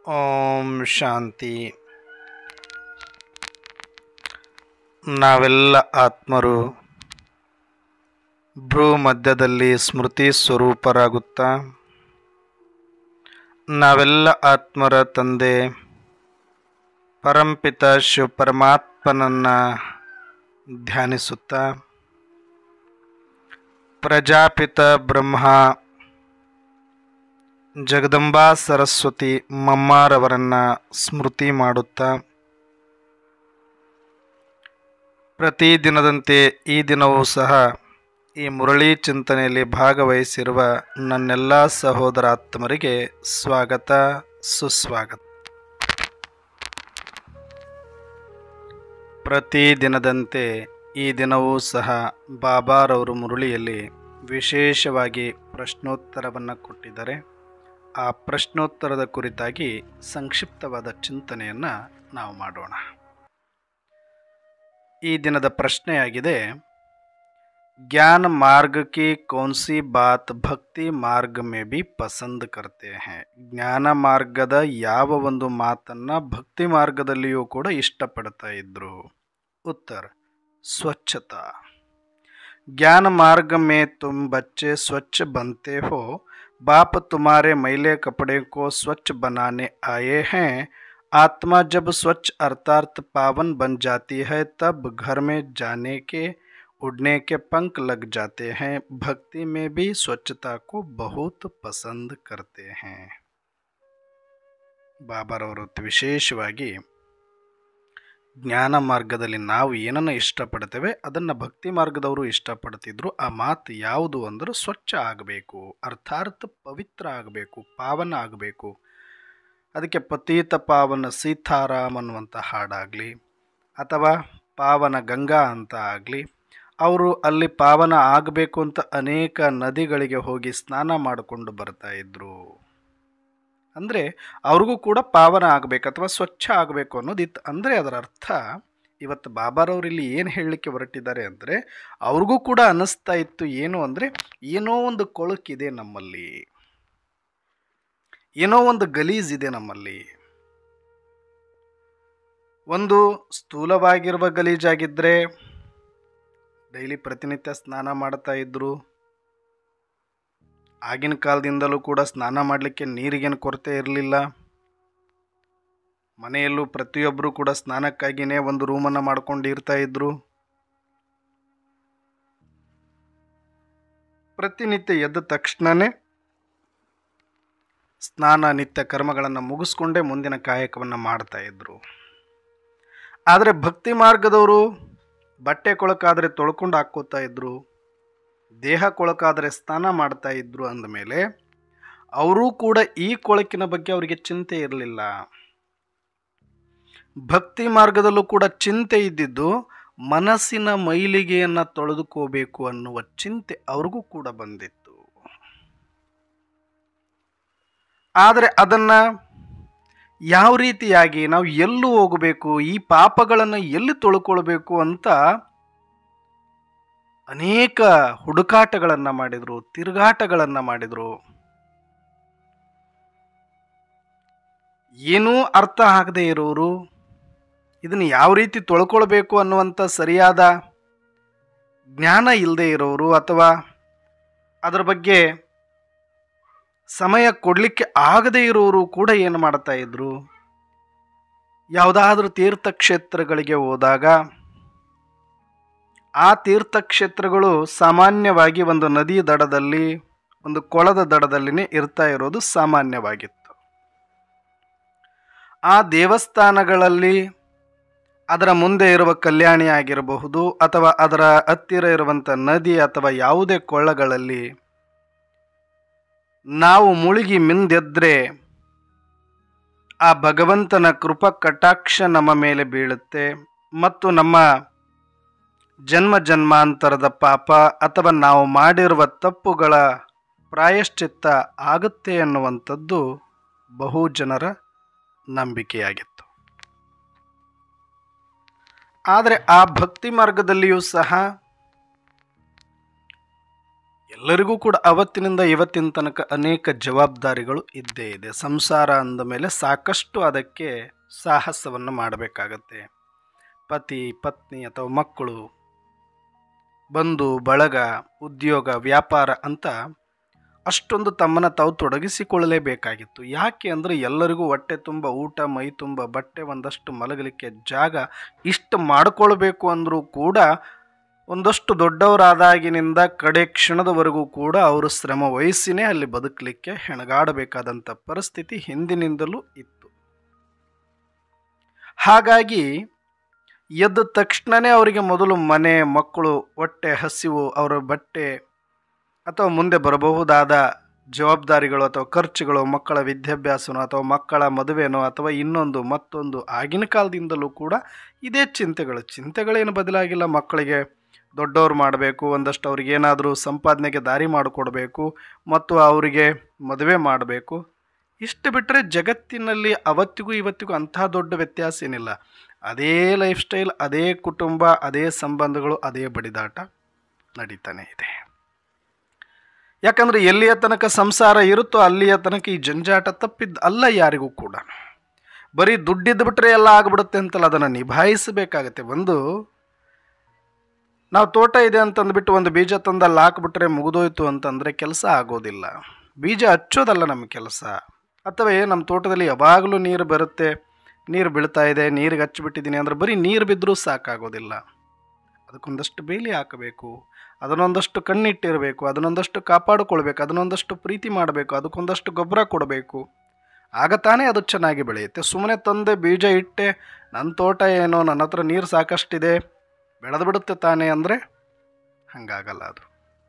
ಓಂ ಶಾಂತಿ ನಾವೆಲ್ಲ ಆತ್ಮರು ಭ್ರೂ ಮಧ್ಯದಲ್ಲಿ ಸ್ಮೃತಿ ಸ್ವರೂಪರಾಗುತ್ತಾ ನಾವೆಲ್ಲ ಆತ್ಮರ ತಂದೆ ಪರಂಪಿತ ಶಿವ ಪರಮಾತ್ಮನನ್ನು ಧ್ಯಾನಿಸುತ್ತಾ ಪ್ರಜಾಪಿತ ಬ್ರಹ್ಮ ಜಗದಂಬಾ ಸರಸ್ವತಿ ಮಮ್ಮಾರವರನ್ನು ಸ್ಮೃತಿ ಮಾಡುತ್ತಾ ಪ್ರತಿದಿನದಂತೆ ಈ ದಿನವೂ ಸಹ ಈ ಮುರಳಿ ಚಿಂತನೆಯಲ್ಲಿ ಭಾಗವಹಿಸಿರುವ ನನ್ನೆಲ್ಲ ಸಹೋದರಾತ್ಮರಿಗೆ ಸ್ವಾಗತ ಸುಸ್ವಾಗತ ಪ್ರತಿದಿನದಂತೆ ಈ ದಿನವೂ ಸಹ ಬಾಬಾರವರು ಮುರಳಿಯಲ್ಲಿ ವಿಶೇಷವಾಗಿ ಪ್ರಶ್ನೋತ್ತರವನ್ನು ಕೊಟ್ಟಿದ್ದಾರೆ ಆ ಪ್ರಶ್ನೋತ್ತರದ ಕುರಿತಾಗಿ ಸಂಕ್ಷಿಪ್ತವಾದ ಚಿಂತನೆಯನ್ನು ನಾವು ಮಾಡೋಣ ಈ ದಿನದ ಪ್ರಶ್ನೆಯಾಗಿದೆ ज्ञान मार्ग की कौन सी बात ಭಕ್ತಿ ಮಾರ್ಗ ಮೇ ಬಿ ಪಸಂದ್ ಕರ್ತೆ ಹೇ ಜ್ಞಾನ ಮಾರ್ಗದ ಯಾವ ಒಂದು ಮಾತನ್ನು ಭಕ್ತಿ ಮಾರ್ಗದಲ್ಲಿಯೂ ಕೂಡ ಇಷ್ಟಪಡ್ತಾ ಇದ್ರು ಉತ್ತರ ಸ್ವಚ್ಛತಾ ज्ञान मार्ग में तुम बच्चे स्वच्छ बनते हो बाप तुम्हारे मैले कपड़े को स्वच्छ बनाने आए हैं आत्मा जब स्वच्छ अर्थात पावन बन जाती है तब घर में जाने के उड़ने के पंख लग जाते हैं भक्ति में भी स्वच्छता को बहुत पसंद करते हैं ಬಾಬಾರವರು ವಿಶೇಷವಾಗಿ ಜ್ಞಾನ ಮಾರ್ಗದಲ್ಲಿ ನಾವು ಏನನ್ನು ಇಷ್ಟಪಡ್ತೇವೆ ಅದನ್ನು ಭಕ್ತಿ ಮಾರ್ಗದವರು ಇಷ್ಟಪಡ್ತಿದ್ರು ಆ ಮಾತು ಯಾವುದು ಅಂದ್ರೆ ಸ್ವಚ್ಛ ಆಗಬೇಕು ಅರ್ಥಾತ್ ಪವಿತ್ರ ಆಗಬೇಕು ಪಾವನ ಆಗಬೇಕು ಅದಕ್ಕೆ ಪತೀತ ಪಾವನ ಸೀತಾರಾಮ್ ಅನ್ನುವಂಥ ಹಾಡಾಗಲಿ ಅಥವಾ ಪಾವನ ಗಂಗಾ ಅಂತ ಆಗಲಿ ಅವರು ಅಲ್ಲಿ ಪಾವನ ಆಗಬೇಕು ಅಂತ ಅನೇಕ ನದಿಗಳಿಗೆ ಹೋಗಿ ಸ್ನಾನ ಮಾಡಿಕೊಂಡು ಬರ್ತಾ ಇದ್ರು ಅಂದರೆ ಅವ್ರಿಗೂ ಕೂಡ ಪಾವನ ಆಗಬೇಕು ಅಥವಾ ಸ್ವಚ್ಛ ಆಗಬೇಕು ಅನ್ನೋದಿತ್ತು ಅಂದರೆ ಅದರ ಅರ್ಥ ಇವತ್ತು ಬಾಬಾರವ್ರು ಇಲ್ಲಿ ಏನು ಹೇಳಲಿಕ್ಕೆ ಹೊರಟಿದ್ದಾರೆ ಅಂದರೆ ಅವ್ರಿಗೂ ಕೂಡ ಅನ್ನಿಸ್ತಾ ಇತ್ತು ಏನು ಅಂದರೆ ಏನೋ ಒಂದು ಕೊಳಕಿದೆ ನಮ್ಮಲ್ಲಿ ಏನೋ ಒಂದು ಗಲೀಜಿದೆ ನಮ್ಮಲ್ಲಿ ಒಂದು ಸ್ಥೂಲವಾಗಿರುವ ಗಲೀಜಾಗಿದ್ದರೆ ಡೈಲಿ ಪ್ರತಿನಿತ್ಯ ಸ್ನಾನ ಮಾಡ್ತಾ ಇದ್ರು ಆಗಿನ ಕಾಲದಿಂದಲೂ ಕೂಡ ಸ್ನಾನ ಮಾಡಲಿಕ್ಕೆ ನೀರಿಗೇನು ಕೊರತೆ ಇರಲಿಲ್ಲ ಮನೆಯಲ್ಲೂ ಪ್ರತಿಯೊಬ್ಬರು ಕೂಡ ಸ್ನಾನಕ್ಕಾಗಿಯೇ ಒಂದು ರೂಮನ್ನು ಮಾಡ್ಕೊಂಡು ಇರ್ತಾ ಇದ್ರು ಪ್ರತಿನಿತ್ಯ ಎದ್ದ ತಕ್ಷಣವೇ ಸ್ನಾನ ನಿತ್ಯ ಕರ್ಮಗಳನ್ನು ಮುಗಿಸ್ಕೊಂಡೇ ಮುಂದಿನ ಕಾಯಕವನ್ನು ಮಾಡ್ತಾ ಇದ್ರು ಆದರೆ ಭಕ್ತಿ ಮಾರ್ಗದವರು ಬಟ್ಟೆ ಕೊಳಕಾದರೆ ತೊಳ್ಕೊಂಡು ಹಾಕ್ಕೋತಾ ಇದ್ರು ದೇಹ ಕೊಳಕಾದರೆ ಸ್ನಾನ ಮಾಡ್ತಾ ಇದ್ರು ಅಂದಮೇಲೆ ಅವರೂ ಕೂಡ ಈ ಕೊಳಕಿನ ಬಗ್ಗೆ ಅವರಿಗೆ ಚಿಂತೆ ಇರಲಿಲ್ಲ ಭಕ್ತಿ ಮಾರ್ಗದಲ್ಲೂ ಕೂಡ ಚಿಂತೆ ಇದ್ದಿದ್ದು ಮನಸ್ಸಿನ ಮೈಲಿಗೆಯನ್ನು ತೊಳೆದುಕೋಬೇಕು ಅನ್ನುವ ಚಿಂತೆ ಅವ್ರಿಗೂ ಕೂಡ ಬಂದಿತ್ತು ಆದರೆ ಅದನ್ನು ಯಾವ ರೀತಿಯಾಗಿ ನಾವು ಎಲ್ಲೂ ಹೋಗಬೇಕು ಈ ಪಾಪಗಳನ್ನು ಎಲ್ಲಿ ತೊಳ್ಕೊಳ್ಬೇಕು ಅಂತ ಅನೇಕ ಹುಡುಕಾಟಗಳನ್ನು ಮಾಡಿದರು ತಿರುಗಾಟಗಳನ್ನು ಮಾಡಿದರು ಏನೂ ಅರ್ಥ ಆಗದೆ ಇರೋರು ಇದನ್ನು ಯಾವ ರೀತಿ ತೊಳ್ಕೊಳ್ಬೇಕು ಅನ್ನುವಂಥ ಸರಿಯಾದ ಜ್ಞಾನ ಇಲ್ಲದೆ ಇರೋರು ಅಥವಾ ಅದರ ಬಗ್ಗೆ ಸಮಯ ಕೊಡಲಿಕ್ಕೆ ಆಗದೇ ಇರೋರು ಕೂಡ ಏನು ಮಾಡ್ತಾ ಇದ್ರು ಯಾವುದಾದ್ರೂ ತೀರ್ಥಕ್ಷೇತ್ರಗಳಿಗೆ ಹೋದಾಗ ಆ ತೀರ್ಥಕ್ಷೇತ್ರಗಳು ಸಾಮಾನ್ಯವಾಗಿ ಒಂದು ನದಿ ದಡದಲ್ಲಿ ಒಂದು ಕೊಳದ ದಡದಲ್ಲಿನೇ ಇರ್ತಾ ಇರೋದು ಸಾಮಾನ್ಯವಾಗಿತ್ತು ಆ ದೇವಸ್ಥಾನಗಳಲ್ಲಿ ಅದರ ಮುಂದೆ ಇರುವ ಕಲ್ಯಾಣಿ ಆಗಿರಬಹುದು ಅಥವಾ ಅದರ ಹತ್ತಿರ ಇರುವಂಥ ನದಿ ಅಥವಾ ಯಾವುದೇ ಕೊಳ್ಳಗಳಲ್ಲಿ ನಾವು ಮುಳುಗಿ ಮಿಂದೆದ್ರೆ ಆ ಭಗವಂತನ ಕೃಪಾ ಕಟಾಕ್ಷ ನಮ್ಮ ಮೇಲೆ ಬೀಳುತ್ತೆ ಮತ್ತು ನಮ್ಮ ಜನ್ಮ ಜನ್ಮಾಂತರದ ಪಾಪ ಅಥವಾ ನಾವು ಮಾಡಿರುವ ತಪ್ಪುಗಳ ಪ್ರಾಯಶ್ಚಿತ್ತ ಆಗುತ್ತೆ ಅನ್ನುವಂಥದ್ದು ಬಹು ಜನರ ನಂಬಿಕೆಯಾಗಿತ್ತು ಆದರೆ ಆ ಭಕ್ತಿ ಮಾರ್ಗದಲ್ಲಿಯೂ ಸಹ ಎಲ್ಲರಿಗೂ ಕೂಡ ಅವತ್ತಿನಿಂದ ಇವತ್ತಿನ ತನಕ ಅನೇಕ ಜವಾಬ್ದಾರಿಗಳು ಇದ್ದೇ ಇದೆ ಸಂಸಾರ ಅಂದ ಮೇಲೆ ಸಾಕಷ್ಟು ಅದಕ್ಕೆ ಸಾಹಸವನ್ನು ಮಾಡಬೇಕಾಗತ್ತೆ ಪತಿ ಪತ್ನಿ ಅಥವಾ ಮಕ್ಕಳು ಬಂಧು ಬಳಗ ಉದ್ಯೋಗ ವ್ಯಾಪಾರ ಅಂತ ಅಷ್ಟೊಂದು ತಮ್ಮನ್ನು ತಾವು ತೊಡಗಿಸಿಕೊಳ್ಳಲೇಬೇಕಾಗಿತ್ತು ಯಾಕೆ ಅಂದರೆ ಎಲ್ಲರಿಗೂ ಹೊಟ್ಟೆ ತುಂಬ ಊಟ ಮೈ ತುಂಬ ಬಟ್ಟೆ ಒಂದಷ್ಟು ಮಲಗಲಿಕ್ಕೆ ಜಾಗ ಇಷ್ಟು ಮಾಡಿಕೊಳ್ಬೇಕು ಅಂದರೂ ಕೂಡ ಒಂದಷ್ಟು ದೊಡ್ಡವರಾದಾಗಿನಿಂದ ಕಡೆ ಕ್ಷಣದವರೆಗೂ ಕೂಡ ಅವರು ಶ್ರಮ ವಹಿಸಿನೇ ಅಲ್ಲಿ ಬದುಕಲಿಕ್ಕೆ ಹೆಣಗಾಡಬೇಕಾದಂಥ ಪರಿಸ್ಥಿತಿ ಹಿಂದಿನಿಂದಲೂ ಇತ್ತು ಹಾಗಾಗಿ ಎದ್ದ ತಕ್ಷಣವೇ ಅವರಿಗೆ ಮೊದಲು ಮನೆ ಮಕ್ಕಳು ಹೊಟ್ಟೆ ಹಸಿವು ಅವರ ಬಟ್ಟೆ ಅಥವಾ ಮುಂದೆ ಬರಬಹುದಾದ ಜವಾಬ್ದಾರಿಗಳು ಅಥವಾ ಖರ್ಚುಗಳು ಮಕ್ಕಳ ವಿದ್ಯಾಭ್ಯಾಸನೋ ಅಥವಾ ಮಕ್ಕಳ ಮದುವೆನೋ ಅಥವಾ ಇನ್ನೊಂದು ಮತ್ತೊಂದು ಆಗಿನ ಕಾಲದಿಂದಲೂ ಕೂಡ ಇದೇ ಚಿಂತೆಗಳು ಚಿಂತೆಗಳೇನು ಬದಲಾಗಿಲ್ಲ ಮಕ್ಕಳಿಗೆ ದೊಡ್ಡವ್ರು ಮಾಡಬೇಕು ಒಂದಷ್ಟು ಅವ್ರಿಗೆ ಏನಾದರೂ ಸಂಪಾದನೆಗೆ ದಾರಿ ಮಾಡಿಕೊಡ್ಬೇಕು ಮತ್ತು ಅವರಿಗೆ ಮದುವೆ ಮಾಡಬೇಕು ಇಷ್ಟು ಬಿಟ್ಟರೆ ಜಗತ್ತಿನಲ್ಲಿ ಅವತ್ತಿಗೂ ಇವತ್ತಿಗೂ ಅಂತಹ ದೊಡ್ಡ ವ್ಯತ್ಯಾಸ ಏನಿಲ್ಲ ಅದೇ ಲೈಫ್ ಸ್ಟೈಲ್ ಅದೇ ಕುಟುಂಬ ಅದೇ ಸಂಬಂಧಗಳು ಅದೇ ಬಡಿದಾಟ ನಡೀತಾನೆ ಇದೆ ಯಾಕಂದರೆ ಎಲ್ಲಿಯ ತನಕ ಸಂಸಾರ ಇರುತ್ತೋ ಅಲ್ಲಿಯ ತನಕ ಈ ಜಂಜಾಟ ತಪ್ಪಿದ್ದು ಅಲ್ಲ ಯಾರಿಗೂ ಕೂಡ ಬರೀ ದುಡ್ಡಿದ್ದು ಬಿಟ್ಟರೆ ಎಲ್ಲ ಆಗ್ಬಿಡುತ್ತೆ ಅಂತಲ್ಲ ಅದನ್ನು ನಿಭಾಯಿಸಬೇಕಾಗತ್ತೆ ಒಂದು ನಾವು ತೋಟ ಇದೆ ಅಂತಂದ್ಬಿಟ್ಟು ಒಂದು ಬೀಜ ತಂದಲ್ಲಿ ಹಾಕ್ಬಿಟ್ರೆ ಮುಗಿದೋಯ್ತು ಅಂತಂದರೆ ಕೆಲಸ ಆಗೋದಿಲ್ಲ ಬೀಜ ಹಚ್ಚೋದಲ್ಲ ನಮ್ಮ ಕೆಲಸ ಅಥವಾ ಏ ನಮ್ಮ ತೋಟದಲ್ಲಿ ಯಾವಾಗಲೂ ನೀರು ಬರುತ್ತೆ ನೀರು ಬೀಳ್ತಾ ಇದೆ ನೀರಿಗೆ ಹಚ್ಚಿಬಿಟ್ಟಿದ್ದೀನಿ ಅಂದರೆ ಬರೀ ನೀರು ಬಿದ್ದರೂ ಸಾಕಾಗೋದಿಲ್ಲ ಅದಕ್ಕೊಂದಷ್ಟು ಬೇಲಿ ಹಾಕಬೇಕು ಅದನ್ನೊಂದಷ್ಟು ಕಣ್ಣಿಟ್ಟಿರಬೇಕು ಅದನ್ನೊಂದಷ್ಟು ಕಾಪಾಡಿಕೊಳ್ಬೇಕು ಅದನ್ನೊಂದಷ್ಟು ಪ್ರೀತಿ ಮಾಡಬೇಕು ಅದಕ್ಕೊಂದಷ್ಟು ಗೊಬ್ಬರ ಕೊಡಬೇಕು ಆಗ ತಾನೇ ಅದು ಚೆನ್ನಾಗಿ ಬೆಳೆಯುತ್ತೆ ಸುಮ್ಮನೆ ತಂದೆ ಬೀಜ ಇಟ್ಟೆ ನನ್ನ ತೋಟ ಏನೋ ನನ್ನ ಹತ್ರ ನೀರು ಸಾಕಷ್ಟಿದೆ ಬೆಳೆದು ಬಿಡುತ್ತೆ ತಾನೇ ಅಂದರೆ ಹಂಗಾಗಲ್ಲ ಅದು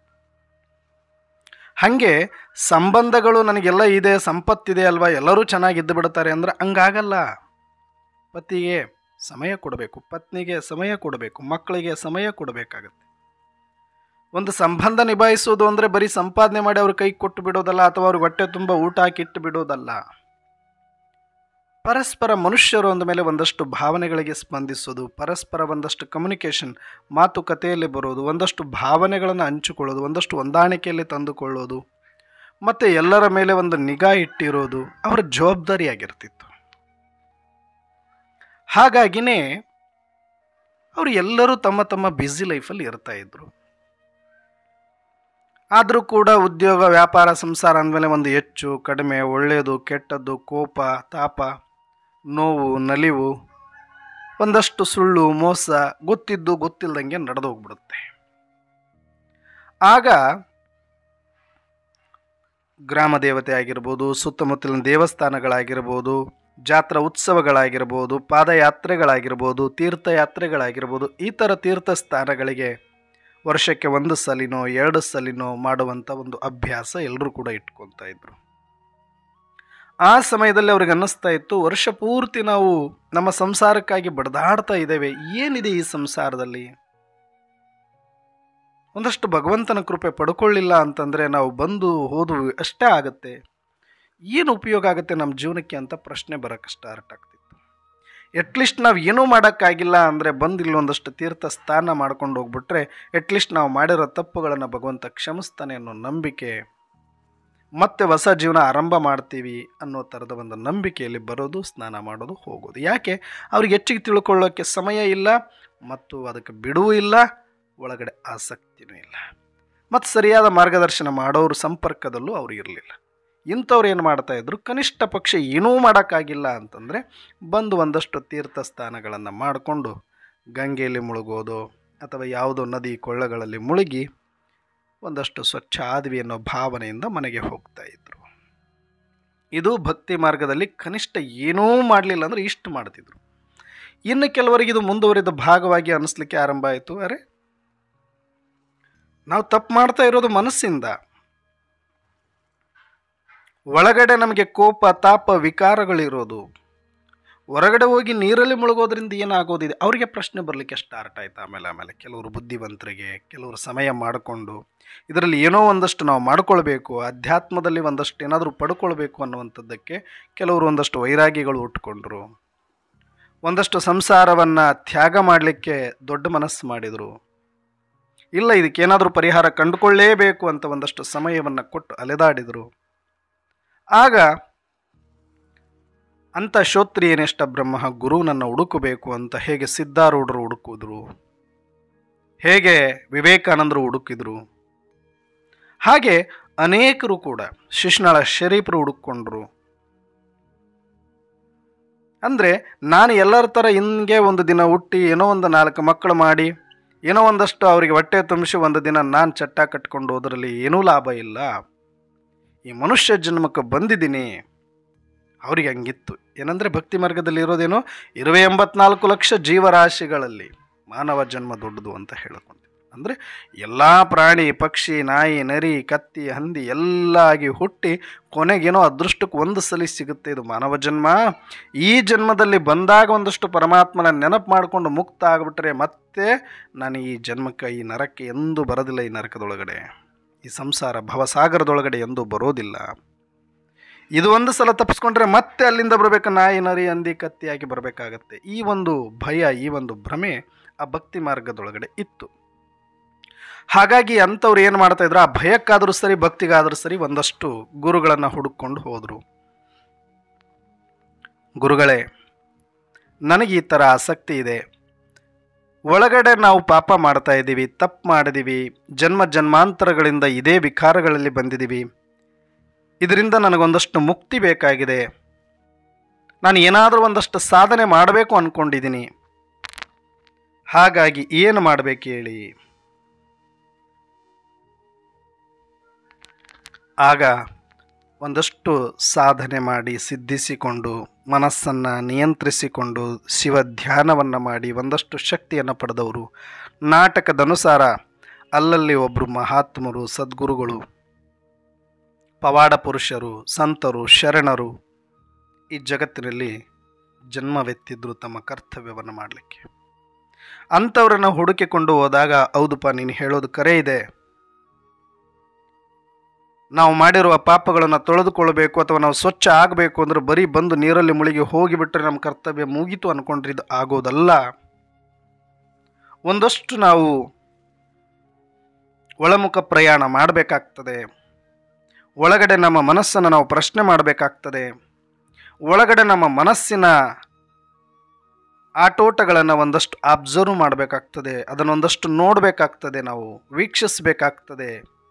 ಹಾಗೆ ಸಂಬಂಧಗಳು ನನಗೆಲ್ಲ ಇದೆ ಸಂಪತ್ತಿದೆ ಅಲ್ವಾ ಎಲ್ಲರೂ ಚೆನ್ನಾಗಿದ್ದು ಬಿಡ್ತಾರೆ ಅಂದರೆ ಹಂಗಾಗಲ್ಲ ಪತಿಗೆ ಸಮಯ ಕೊಡಬೇಕು ಪತ್ನಿಗೆ ಸಮಯ ಕೊಡಬೇಕು ಮಕ್ಕಳಿಗೆ ಸಮಯ ಕೊಡಬೇಕಾಗತ್ತೆ ಒಂದು ಸಂಬಂಧ ನಿಭಾಯಿಸೋದು ಅಂದರೆ ಬರೀ ಸಂಪಾದನೆ ಮಾಡಿ ಅವ್ರ ಕೈ ಕೊಟ್ಟು ಬಿಡೋದಲ್ಲ ಅಥವಾ ಅವ್ರಿಗೆ ಹೊಟ್ಟೆ ತುಂಬ ಊಟ ಹಾಕಿಟ್ಟು ಬಿಡೋದಲ್ಲ ಪರಸ್ಪರ ಮನುಷ್ಯರು ಅಂದ ಮೇಲೆ ಒಂದಷ್ಟು ಭಾವನೆಗಳಿಗೆ ಸ್ಪಂದಿಸೋದು ಪರಸ್ಪರ ಒಂದಷ್ಟು ಕಮ್ಯುನಿಕೇಷನ್ ಮಾತುಕತೆಯಲ್ಲಿ ಬರೋದು ಒಂದಷ್ಟು ಭಾವನೆಗಳನ್ನು ಹಂಚಿಕೊಳ್ಳೋದು ಒಂದಷ್ಟು ಹೊಂದಾಣಿಕೆಯಲ್ಲಿ ತಂದುಕೊಳ್ಳೋದು ಮತ್ತು ಎಲ್ಲರ ಮೇಲೆ ಒಂದು ನಿಗಾ ಇಟ್ಟಿರೋದು ಅವರ ಜವಾಬ್ದಾರಿಯಾಗಿರ್ತಿತ್ತು ಹಾಗಾಗಿನೇ ಅವರು ಎಲ್ಲರೂ ತಮ್ಮ ತಮ್ಮ ಬ್ಯುಸಿ ಲೈಫಲ್ಲಿ ಇರ್ತಾ ಇದ್ರು ಆದರೂ ಕೂಡ ಉದ್ಯೋಗ ವ್ಯಾಪಾರ ಸಂಸಾರ ಅಂದಮೇಲೆ ಒಂದು ಹೆಚ್ಚು ಕಡಿಮೆ ಒಳ್ಳೆಯದು ಕೆಟ್ಟದ್ದು ಕೋಪ ತಾಪ ನೋವು ನಲಿವು ಒಂದಷ್ಟು ಸುಳ್ಳು ಮೋಸ ಗೊತ್ತಿದ್ದು ಗೊತ್ತಿಲ್ಲದಂಗೆ ನಡೆದು ಹೋಗ್ಬಿಡುತ್ತೆ ಆಗ ಗ್ರಾಮ ದೇವತೆ ಆಗಿರ್ಬೋದು ಸುತ್ತಮುತ್ತಲಿನ ದೇವಸ್ಥಾನಗಳಾಗಿರ್ಬೋದು ಜಾತ್ರಾ ಉತ್ಸವಗಳಾಗಿರ್ಬೋದು ಪಾದಯಾತ್ರೆಗಳಾಗಿರ್ಬೋದು ತೀರ್ಥಯಾತ್ರೆಗಳಾಗಿರ್ಬೋದು ಈ ಥರ ತೀರ್ಥ ಸ್ಥಾನಗಳಿಗೆ ವರ್ಷಕ್ಕೆ ಒಂದು ಸಲಿನೋ ಎರಡು ಸಲಿನೋ ಮಾಡುವಂಥ ಒಂದು ಅಭ್ಯಾಸ ಎಲ್ಲರೂ ಕೂಡ ಇಟ್ಕೊಳ್ತಾ ಇದ್ರು ಆ ಸಮಯದಲ್ಲಿ ಅವ್ರಿಗೆ ಅನ್ನಿಸ್ತಾ ಇತ್ತು ವರ್ಷ ಪೂರ್ತಿ ನಾವು ನಮ್ಮ ಸಂಸಾರಕ್ಕಾಗಿ ಬಡ್ದಾಡ್ತಾ ಇದ್ದೇವೆ ಏನಿದೆ ಈ ಸಂಸಾರದಲ್ಲಿ ಒಂದಷ್ಟು ಭಗವಂತನ ಕೃಪೆ ಪಡ್ಕೊಳ್ಳಿಲ್ಲ ಅಂತಂದರೆ ನಾವು ಬಂದು ಹೋದು ಅಷ್ಟೇ ಆಗುತ್ತೆ ಏನು ಉಪಯೋಗ ಆಗುತ್ತೆ ನಮ್ಮ ಜೀವನಕ್ಕೆ ಅಂತ ಪ್ರಶ್ನೆ ಬರೋಕ್ಕೆ ಸ್ಟಾರ್ಟ್ ಆಗ್ತಿತ್ತು ಎಟ್ಲೀಸ್ಟ್ ನಾವು ಏನೂ ಮಾಡೋಕ್ಕಾಗಿಲ್ಲ ಅಂದರೆ ಬಂದು ಇಲ್ಲೊಂದಷ್ಟು ತೀರ್ಥ ಸ್ಥಾನ ಮಾಡ್ಕೊಂಡು ಹೋಗ್ಬಿಟ್ರೆ ಎಟ್ಲೀಸ್ಟ್ ನಾವು ಮಾಡಿರೋ ತಪ್ಪುಗಳನ್ನು ಭಗವಂತ ಕ್ಷಮಿಸ್ತಾನೆ ಅನ್ನೋ ನಂಬಿಕೆ ಮತ್ತೆ ಹೊಸ ಜೀವನ ಆರಂಭ ಮಾಡ್ತೀವಿ ಅನ್ನೋ ಥರದ ಒಂದು ನಂಬಿಕೆಯಲ್ಲಿ ಬರೋದು ಸ್ನಾನ ಮಾಡೋದು ಹೋಗೋದು ಯಾಕೆ ಅವ್ರಿಗೆ ಹೆಚ್ಚಿಗೆ ತಿಳ್ಕೊಳ್ಳೋಕ್ಕೆ ಸಮಯ ಇಲ್ಲ ಮತ್ತು ಅದಕ್ಕೆ ಬಿಡುವೂ ಇಲ್ಲ ಒಳಗಡೆ ಆಸಕ್ತಿನೂ ಇಲ್ಲ ಮತ್ತು ಸರಿಯಾದ ಮಾರ್ಗದರ್ಶನ ಮಾಡೋರು ಸಂಪರ್ಕದಲ್ಲೂ ಅವರು ಇರಲಿಲ್ಲ ಇಂಥವ್ರು ಏನು ಮಾಡ್ತಾಯಿದ್ರು ಕನಿಷ್ಠ ಪಕ್ಷ ಏನೂ ಮಾಡೋಕ್ಕಾಗಿಲ್ಲ ಅಂತಂದರೆ ಬಂದು ಒಂದಷ್ಟು ತೀರ್ಥ ಸ್ಥಾನಗಳನ್ನು ಮಾಡಿಕೊಂಡು ಗಂಗೆಯಲ್ಲಿ ಮುಳುಗೋದು ಅಥವಾ ಯಾವುದೋ ನದಿ ಕೊಳ್ಳಗಳಲ್ಲಿ ಮುಳುಗಿ ಒಂದಷ್ಟು ಸ್ವಚ್ಛ ಆದ್ವಿ ಅನ್ನೋ ಭಾವನೆಯಿಂದ ಮನೆಗೆ ಹೋಗ್ತಾ ಇದ್ರು ಇದು ಭಕ್ತಿ ಮಾರ್ಗದಲ್ಲಿ ಕನಿಷ್ಠ ಏನೂ ಮಾಡಲಿಲ್ಲ ಅಂದರೆ ಇಷ್ಟು ಮಾಡ್ತಿದ್ರು ಇನ್ನು ಕೆಲವರಿಗೆ ಇದು ಮುಂದುವರಿದ ಭಾಗವಾಗಿ ಅನ್ನಿಸ್ಲಿಕ್ಕೆ ಆರಂಭ ಆಯಿತು ಅರೆ ನಾವು ತಪ್ಪು ಮಾಡ್ತಾ ಇರೋದು ಮನಸ್ಸಿಂದ ಒಳಗಡೆ ನಮಗೆ ಕೋಪ ತಾಪ ವಿಕಾರಗಳಿರೋದು ಹೊರಗಡೆ ಹೋಗಿ ನೀರಲ್ಲಿ ಮುಳುಗೋದ್ರಿಂದ ಏನಾಗೋದಿದೆ ಅವರಿಗೆ ಪ್ರಶ್ನೆ ಬರಲಿಕ್ಕೆ ಸ್ಟಾರ್ಟ್ ಆಯ್ತು ಆಮೇಲೆ ಆಮೇಲೆ ಕೆಲವರು ಬುದ್ಧಿವಂತರಿಗೆ ಕೆಲವರು ಸಮಯ ಮಾಡಿಕೊಂಡು ಇದರಲ್ಲಿ ಏನೋ ಒಂದಷ್ಟು ನಾವು ಮಾಡ್ಕೊಳ್ಬೇಕು ಅಧ್ಯಾತ್ಮದಲ್ಲಿ ಒಂದಷ್ಟು ಏನಾದರೂ ಪಡ್ಕೊಳ್ಬೇಕು ಅನ್ನುವಂಥದ್ದಕ್ಕೆ ಕೆಲವರು ಒಂದಷ್ಟು ವೈರಾಗ್ಯಗಳು ಉಟ್ಕೊಂಡ್ರು ಒಂದಷ್ಟು ಸಂಸಾರವನ್ನು ತ್ಯಾಗ ಮಾಡಲಿಕ್ಕೆ ದೊಡ್ಡ ಮನಸ್ಸು ಮಾಡಿದರು ಇಲ್ಲ ಇದಕ್ಕೇನಾದರೂ ಪರಿಹಾರ ಕಂಡುಕೊಳ್ಳೇಬೇಕು ಅಂತ ಒಂದಷ್ಟು ಸಮಯವನ್ನು ಕೊಟ್ಟು ಅಲೆದಾಡಿದರು ಆಗ ಅಂಥ ಶ್ರೋತ್ರಿಯನಿಷ್ಠ ಬ್ರಹ್ಮ ಗುರುನನ್ನು ಹುಡುಕಬೇಕು ಅಂತ ಹೇಗೆ ಸಿದ್ಧಾರೂಢರು ಹುಡುಕಿದ್ರು ಹೇಗೆ ವಿವೇಕಾನಂದರು ಹುಡುಕಿದ್ರು ಹಾಗೆ ಅನೇಕರು ಕೂಡ ಶಿಶ್ನಾಳ ಶರೀಫರು ಹುಡುಕೊಂಡ್ರು ಅಂದರೆ ನಾನು ಎಲ್ಲರ ಥರ ಹಿಂಗೆ ಒಂದು ದಿನ ಹುಟ್ಟಿ ಏನೋ ಒಂದು ನಾಲ್ಕು ಮಕ್ಕಳು ಮಾಡಿ ಏನೋ ಒಂದಷ್ಟು ಅವರಿಗೆ ಹೊಟ್ಟೆ ತುಂಬಿಸಿ ಒಂದು ದಿನ ನಾನು ಚಟ್ಟ ಕಟ್ಕೊಂಡು ಹೋದ್ರಲ್ಲಿ ಏನೂ ಲಾಭ ಇಲ್ಲ ಈ ಮನುಷ್ಯ ಜನ್ಮಕ್ಕೆ ಬಂದಿದ್ದೀನಿ ಅವರಿಗೆ ಹಂಗಿತ್ತು ಏನಂದರೆ ಭಕ್ತಿ ಮಾರ್ಗದಲ್ಲಿ ಇರೋದೇನೋ ಇರುವೆ ಎಂಬತ್ನಾಲ್ಕು ಲಕ್ಷ ಜೀವರಾಶಿಗಳಲ್ಲಿ ಮಾನವ ಜನ್ಮ ದೊಡ್ಡದು ಅಂತ ಹೇಳಿಕೊಂಡು ಅಂದರೆ ಎಲ್ಲ ಪ್ರಾಣಿ ಪಕ್ಷಿ ನಾಯಿ ನರಿ ಕತ್ತಿ ಹಂದಿ ಎಲ್ಲ ಆಗಿ ಹುಟ್ಟಿ ಕೊನೆಗೇನೋ ಅದೃಷ್ಟಕ್ಕೆ ಒಂದು ಸಲ ಸಿಗುತ್ತೆ ಇದು ಮಾನವ ಜನ್ಮ ಈ ಜನ್ಮದಲ್ಲಿ ಬಂದಾಗ ಒಂದಷ್ಟು ಪರಮಾತ್ಮನ ನೆನಪು ಮಾಡಿಕೊಂಡು ಮುಕ್ತ ಆಗಿಬಿಟ್ರೆ ಮತ್ತೆ ನಾನು ಈ ಜನ್ಮಕ್ಕೆ ಈ ನರಕ್ಕೆ ಎಂದೂ ಬರೋದಿಲ್ಲ ಈ ನರಕದೊಳಗಡೆ ಈ ಸಂಸಾರ ಭವಸಾಗರದೊಳಗಡೆ ಎಂದೂ ಬರೋದಿಲ್ಲ ಇದು ಒಂದು ಸಲ ತಪ್ಪಿಸ್ಕೊಂಡ್ರೆ ಮತ್ತೆ ಅಲ್ಲಿಂದ ಬರಬೇಕು ನಾಯಿ ನರಿ ಹಂದಿ ಕತ್ತಿಯಾಗಿ ಬರಬೇಕಾಗತ್ತೆ ಈ ಒಂದು ಭಯ ಈ ಒಂದು ಭ್ರಮೆ ಆ ಭಕ್ತಿ ಮಾರ್ಗದೊಳಗಡೆ ಇತ್ತು ಹಾಗಾಗಿ ಅಂಥವ್ರು ಏನು ಮಾಡ್ತಾ ಇದ್ರು ಆ ಭಯಕ್ಕಾದರೂ ಸರಿ ಭಕ್ತಿಗಾದರೂ ಸರಿ ಒಂದಷ್ಟು ಗುರುಗಳನ್ನು ಹುಡುಕೊಂಡು ಹೋದರು ಗುರುಗಳೇ ನನಗೆ ಈ ಥರ ಆಸಕ್ತಿ ಇದೆ ಒಳಗಡೆ ನಾವು ಪಾಪ ಮಾಡ್ತಾ ಇದ್ದೀವಿ ತಪ್ಪು ಮಾಡಿದ್ದೀವಿ ಜನ್ಮ ಜನ್ಮಾಂತರಗಳಿಂದ ಇದೇ ವಿಕಾರಗಳಲ್ಲಿ ಬಂದಿದ್ದೀವಿ ಇದರಿಂದ ನನಗೊಂದಷ್ಟು ಮುಕ್ತಿ ಬೇಕಾಗಿದೆ ನಾನು ಏನಾದರೂ ಒಂದಷ್ಟು ಸಾಧನೆ ಮಾಡಬೇಕು ಅಂದ್ಕೊಂಡಿದ್ದೀನಿ ಹಾಗಾಗಿ ಏನು ಮಾಡಬೇಕು ಹೇಳಿ ಆಗ ಒಂದಷ್ಟು ಸಾಧನೆ ಮಾಡಿ ಸಿದ್ಧಿಸಿಕೊಂಡು ಮನಸ್ಸನ್ನು ನಿಯಂತ್ರಿಸಿಕೊಂಡು ಶಿವ ಧ್ಯಾನವನ್ನು ಮಾಡಿ ಒಂದಷ್ಟು ಶಕ್ತಿಯನ್ನು ಪಡೆದವರು ನಾಟಕದನುಸಾರ ಅಲ್ಲಲ್ಲಿ ಒಬ್ಬರು ಮಹಾತ್ಮರು ಸದ್ಗುರುಗಳು ಪವಾಡ ಪುರುಷರು ಸಂತರು ಶರಣರು ಈ ಜಗತ್ತಿನಲ್ಲಿ ಜನ್ಮವೆತ್ತಿದ್ರು ತಮ್ಮ ಕರ್ತವ್ಯವನ್ನು ಮಾಡಲಿಕ್ಕೆ ಅಂಥವ್ರನ್ನು ಹುಡುಕಿಕೊಂಡು ಹೋದಾಗ ಹೌದಪ್ಪ ನೀನು ಹೇಳೋದು ಕರೆ ಇದೆ ನಾವು ಮಾಡಿರುವ ಪಾಪಗಳನ್ನು ತೊಳೆದುಕೊಳ್ಬೇಕು ಅಥವಾ ನಾವು ಸ್ವಚ್ಛ ಆಗಬೇಕು ಅಂದ್ರೆ ಬರೀ ಬಂದು ನೀರಲ್ಲಿ ಮುಳುಗಿ ಹೋಗಿಬಿಟ್ರೆ ನಮ್ಮ ಕರ್ತವ್ಯ ಮುಗೀತು ಅಂದ್ಕೊಂಡ್ರೆ ಇದು ಆಗೋದಲ್ಲ ಒಂದಷ್ಟು ನಾವು ಒಳಮುಖ ಪ್ರಯಾಣ ಮಾಡಬೇಕಾಗ್ತದೆ ಒಳಗಡೆ ನಮ್ಮ ಮನಸ್ಸನ್ನು ನಾವು ಪ್ರಶ್ನೆ ಮಾಡಬೇಕಾಗ್ತದೆ ಒಳಗಡೆ ನಮ್ಮ ಮನಸ್ಸಿನ ಆಟೋಟಗಳನ್ನು ಒಂದಷ್ಟು ಅಬ್ಸರ್ವ್ ಮಾಡಬೇಕಾಗ್ತದೆ ಅದನ್ನೊಂದಷ್ಟು ನೋಡಬೇಕಾಗ್ತದೆ ನಾವು ವೀಕ್ಷಿಸಬೇಕಾಗ್ತದೆ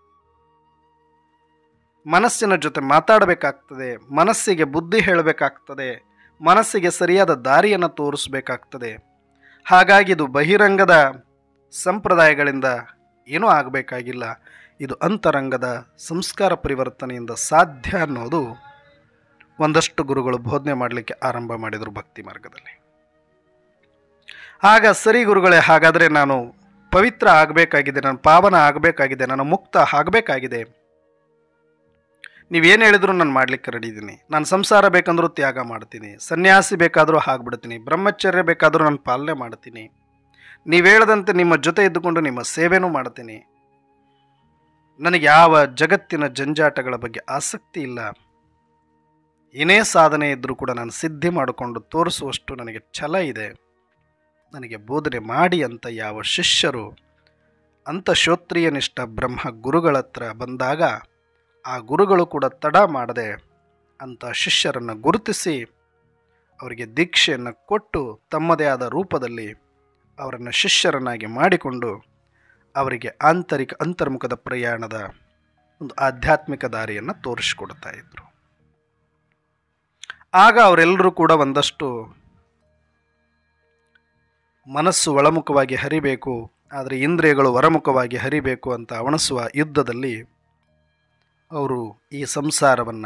ಮನಸ್ಸಿನ ಜೊತೆ ಮಾತಾಡಬೇಕಾಗ್ತದೆ ಮನಸ್ಸಿಗೆ ಬುದ್ಧಿ ಹೇಳಬೇಕಾಗ್ತದೆ ಮನಸ್ಸಿಗೆ ಸರಿಯಾದ ದಾರಿಯನ್ನು ತೋರಿಸ್ಬೇಕಾಗ್ತದೆ ಹಾಗಾಗಿ ಇದು ಬಹಿರಂಗದ ಸಂಪ್ರದಾಯಗಳಿಂದ ಏನೂ ಆಗಬೇಕಾಗಿಲ್ಲ ಇದು ಅಂತರಂಗದ ಸಂಸ್ಕಾರ ಪರಿವರ್ತನೆಯಿಂದ ಸಾಧ್ಯ ಅನ್ನೋದು ಒಂದಷ್ಟು ಗುರುಗಳು ಬೋಧನೆ ಮಾಡಲಿಕ್ಕೆ ಆರಂಭ ಮಾಡಿದರು ಭಕ್ತಿ ಮಾರ್ಗದಲ್ಲಿ ಆಗ ಸರಿ ಗುರುಗಳೇ ಹಾಗಾದರೆ ನಾನು ಪವಿತ್ರ ಆಗಬೇಕಾಗಿದೆ ನಾನು ಪಾವನ ಆಗಬೇಕಾಗಿದೆ ನಾನು ಮುಕ್ತ ಆಗಬೇಕಾಗಿದೆ ನೀವೇನು ಹೇಳಿದ್ರು ನಾನು ಮಾಡಲಿಕ್ಕೆ ರೆಡಿ ಇದ್ದೀನಿ ನಾನು ಸಂಸಾರ ಬೇಕಂದ್ರೂ ತ್ಯಾಗ ಮಾಡ್ತೀನಿ ಸನ್ಯಾಸಿ ಬೇಕಾದರೂ ಆಗ್ಬಿಡ್ತೀನಿ ಬ್ರಹ್ಮಚರ್ಯ ಬೇಕಾದರೂ ನಾನು ಪಾಲನೆ ಮಾಡ್ತೀನಿ ನೀವು ಹೇಳ್ದಂತೆ ನಿಮ್ಮ ಜೊತೆ ಇದ್ದುಕೊಂಡು ನಿಮ್ಮ ಸೇವೆನೂ ಮಾಡ್ತೀನಿ ನನಗೆ ಯಾವ ಜಗತ್ತಿನ ಜಂಜಾಟಗಳ ಬಗ್ಗೆ ಆಸಕ್ತಿ ಇಲ್ಲ ಏನೇ ಸಾಧನೆ ಇದ್ದರೂ ಕೂಡ ನಾನು ಸಿದ್ಧಿ ಮಾಡಿಕೊಂಡು ತೋರಿಸುವಷ್ಟು ನನಗೆ ಛಲ ಇದೆ ನನಗೆ ಬೋಧನೆ ಮಾಡಿ ಅಂತ ಯಾವ ಶಿಷ್ಯರು ಅಂಥ ಶ್ರೋತ್ರಿಯನಿಷ್ಠ ಬ್ರಹ್ಮ ಗುರುಗಳ ಹತ್ರ ಬಂದಾಗ ಆ ಗುರುಗಳು ಕೂಡ ತಡ ಮಾಡದೆ ಅಂಥ ಶಿಷ್ಯರನ್ನು ಗುರುತಿಸಿ ಅವರಿಗೆ ದೀಕ್ಷೆಯನ್ನು ಕೊಟ್ಟು ತಮ್ಮದೇ ಆದ ರೂಪದಲ್ಲಿ ಅವರನ್ನು ಶಿಷ್ಯರನ್ನಾಗಿ ಮಾಡಿಕೊಂಡು ಅವರಿಗೆ ಆಂತರಿಕ ಅಂತರ್ಮುಖದ ಪ್ರಯಾಣದ ಒಂದು ಆಧ್ಯಾತ್ಮಿಕ ದಾರಿಯನ್ನು ತೋರಿಸಿಕೊಡ್ತಾ ಇದ್ರು ಆಗ ಅವರೆಲ್ಲರೂ ಕೂಡ ಒಂದಷ್ಟು ಮನಸ್ಸು ಒಳಮುಖವಾಗಿ ಹರಿಬೇಕು ಆದರೆ ಇಂದ್ರಿಯಗಳು ಹೊರಮುಖವಾಗಿ ಹರಿಬೇಕು ಅಂತ ಅವಣಿಸುವ ಯುದ್ಧದಲ್ಲಿ ಅವರು ಈ ಸಂಸಾರವನ್ನು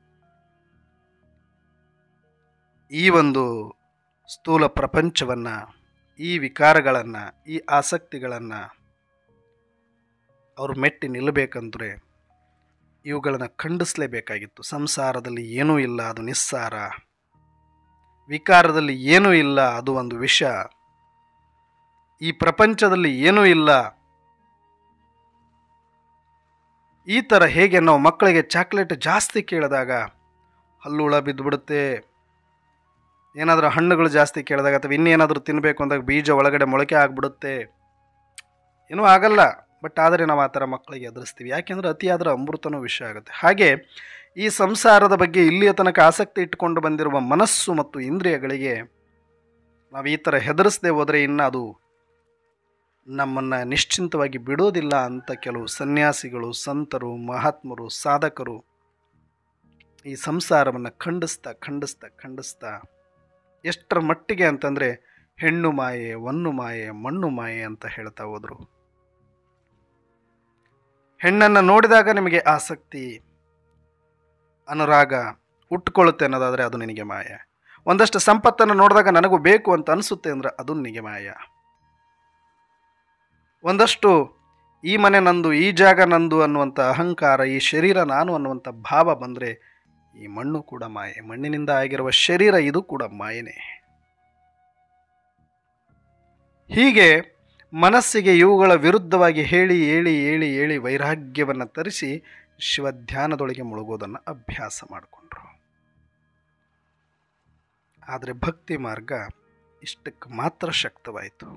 ಈ ಒಂದು ಸ್ಥೂಲ ಪ್ರಪಂಚವನ್ನು ಈ ವಿಕಾರಗಳನ್ನು ಈ ಆಸಕ್ತಿಗಳನ್ನು ಅವರು ಮೆಟ್ಟಿ ನಿಲ್ಲಬೇಕಂದ್ರೆ ಇವುಗಳನ್ನು ಖಂಡಿಸಲೇಬೇಕಾಗಿತ್ತು ಸಂಸಾರದಲ್ಲಿ ಏನೂ ಇಲ್ಲ ಅದು ನಿಸ್ಸಾರ ವಿಕಾರದಲ್ಲಿ ಏನೂ ಇಲ್ಲ ಅದು ಒಂದು ವಿಷ ಈ ಪ್ರಪಂಚದಲ್ಲಿ ಏನೂ ಇಲ್ಲ ಈ ಥರ ಹೇಗೆ ನಾವು ಮಕ್ಕಳಿಗೆ ಚಾಕ್ಲೇಟ್ ಜಾಸ್ತಿ ಕೇಳಿದಾಗ ಹಲ್ಲುಳ ಬಿದ್ದುಬಿಡುತ್ತೆ ಏನಾದರೂ ಹಣ್ಣುಗಳು ಜಾಸ್ತಿ ಕೇಳಿದಾಗ ಅಥವಾ ಇನ್ನೇನಾದರೂ ತಿನ್ನಬೇಕು ಅಂದಾಗ ಬೀಜ ಒಳಗಡೆ ಮೊಳಕೆ ಆಗಿಬಿಡುತ್ತೆ ಏನೂ ಆಗಲ್ಲ ಬಟ್ ಆದರೆ ನಾವು ಆ ಥರ ಮಕ್ಕಳಿಗೆ ಎದುರಿಸ್ತೀವಿ ಯಾಕೆಂದರೆ ಅತಿಯಾದರೆ ಅಮೃತನೂ ವಿಷ ಆಗುತ್ತೆ ಹಾಗೆ ಈ ಸಂಸಾರದ ಬಗ್ಗೆ ಇಲ್ಲಿಯ ತನಕ ಆಸಕ್ತಿ ಇಟ್ಟುಕೊಂಡು ಬಂದಿರುವ ಮನಸ್ಸು ಮತ್ತು ಇಂದ್ರಿಯಗಳಿಗೆ ನಾವು ಈ ಥರ ಹೆದರಿಸದೆ ಹೋದರೆ ಇನ್ನು ಅದು ನಮ್ಮನ್ನು ನಿಶ್ಚಿಂತವಾಗಿ ಬಿಡೋದಿಲ್ಲ ಅಂತ ಕೆಲವು ಸನ್ಯಾಸಿಗಳು ಸಂತರು ಮಹಾತ್ಮರು ಸಾಧಕರು ಈ ಸಂಸಾರವನ್ನು ಖಂಡಿಸ್ತಾ ಖಂಡಿಸ್ತಾ ಖಂಡಿಸ್ತಾ ಎಷ್ಟರ ಮಟ್ಟಿಗೆ ಅಂತಂದರೆ ಹೆಣ್ಣು ಮಾಯೆ ಒನ್ನು ಮಾಯೆ ಮಣ್ಣು ಮಾಯೆ ಅಂತ ಹೇಳ್ತಾ ಹೋದರು ಹೆಣ್ಣನ್ನು ನೋಡಿದಾಗ ನಿಮಗೆ ಆಸಕ್ತಿ ಅನುರಾಗ ಹುಟ್ಟುಕೊಳ್ಳುತ್ತೆ ಅನ್ನೋದಾದರೆ ಅದು ನಿನಗೆ ಮಾಯ ಒಂದಷ್ಟು ಸಂಪತ್ತನ್ನು ನೋಡಿದಾಗ ನನಗೂ ಬೇಕು ಅಂತ ಅನಿಸುತ್ತೆ ಅಂದರೆ ಅದು ನಿನಗೆ ಮಾಯ ಒಂದಷ್ಟು ಈ ಮನೆ ನಂದು ಈ ಜಾಗ ನಂದು ಅನ್ನುವಂಥ ಅಹಂಕಾರ ಈ ಶರೀರ ನಾನು ಅನ್ನುವಂಥ ಭಾವ ಬಂದರೆ ಈ ಮಣ್ಣು ಕೂಡ ಮಾಯೆ ಮಣ್ಣಿನಿಂದ ಆಗಿರುವ ಶರೀರ ಇದು ಕೂಡ ಮಾಯನೇ ಹೀಗೆ ಮನಸ್ಸಿಗೆ ಇವುಗಳ ವಿರುದ್ಧವಾಗಿ ಹೇಳಿ ಹೇಳಿ ಹೇಳಿ ಹೇಳಿ ವೈರಾಗ್ಯವನ್ನು ತರಿಸಿ ಶಿವಧ್ಯಾನದೊಳಗೆ ಮುಳುಗೋದನ್ನು ಅಭ್ಯಾಸ ಮಾಡಿಕೊಂಡ್ರು ಆದರೆ ಭಕ್ತಿ ಮಾರ್ಗ ಇಷ್ಟಕ್ಕೆ ಮಾತ್ರ ಶಕ್ತವಾಯಿತು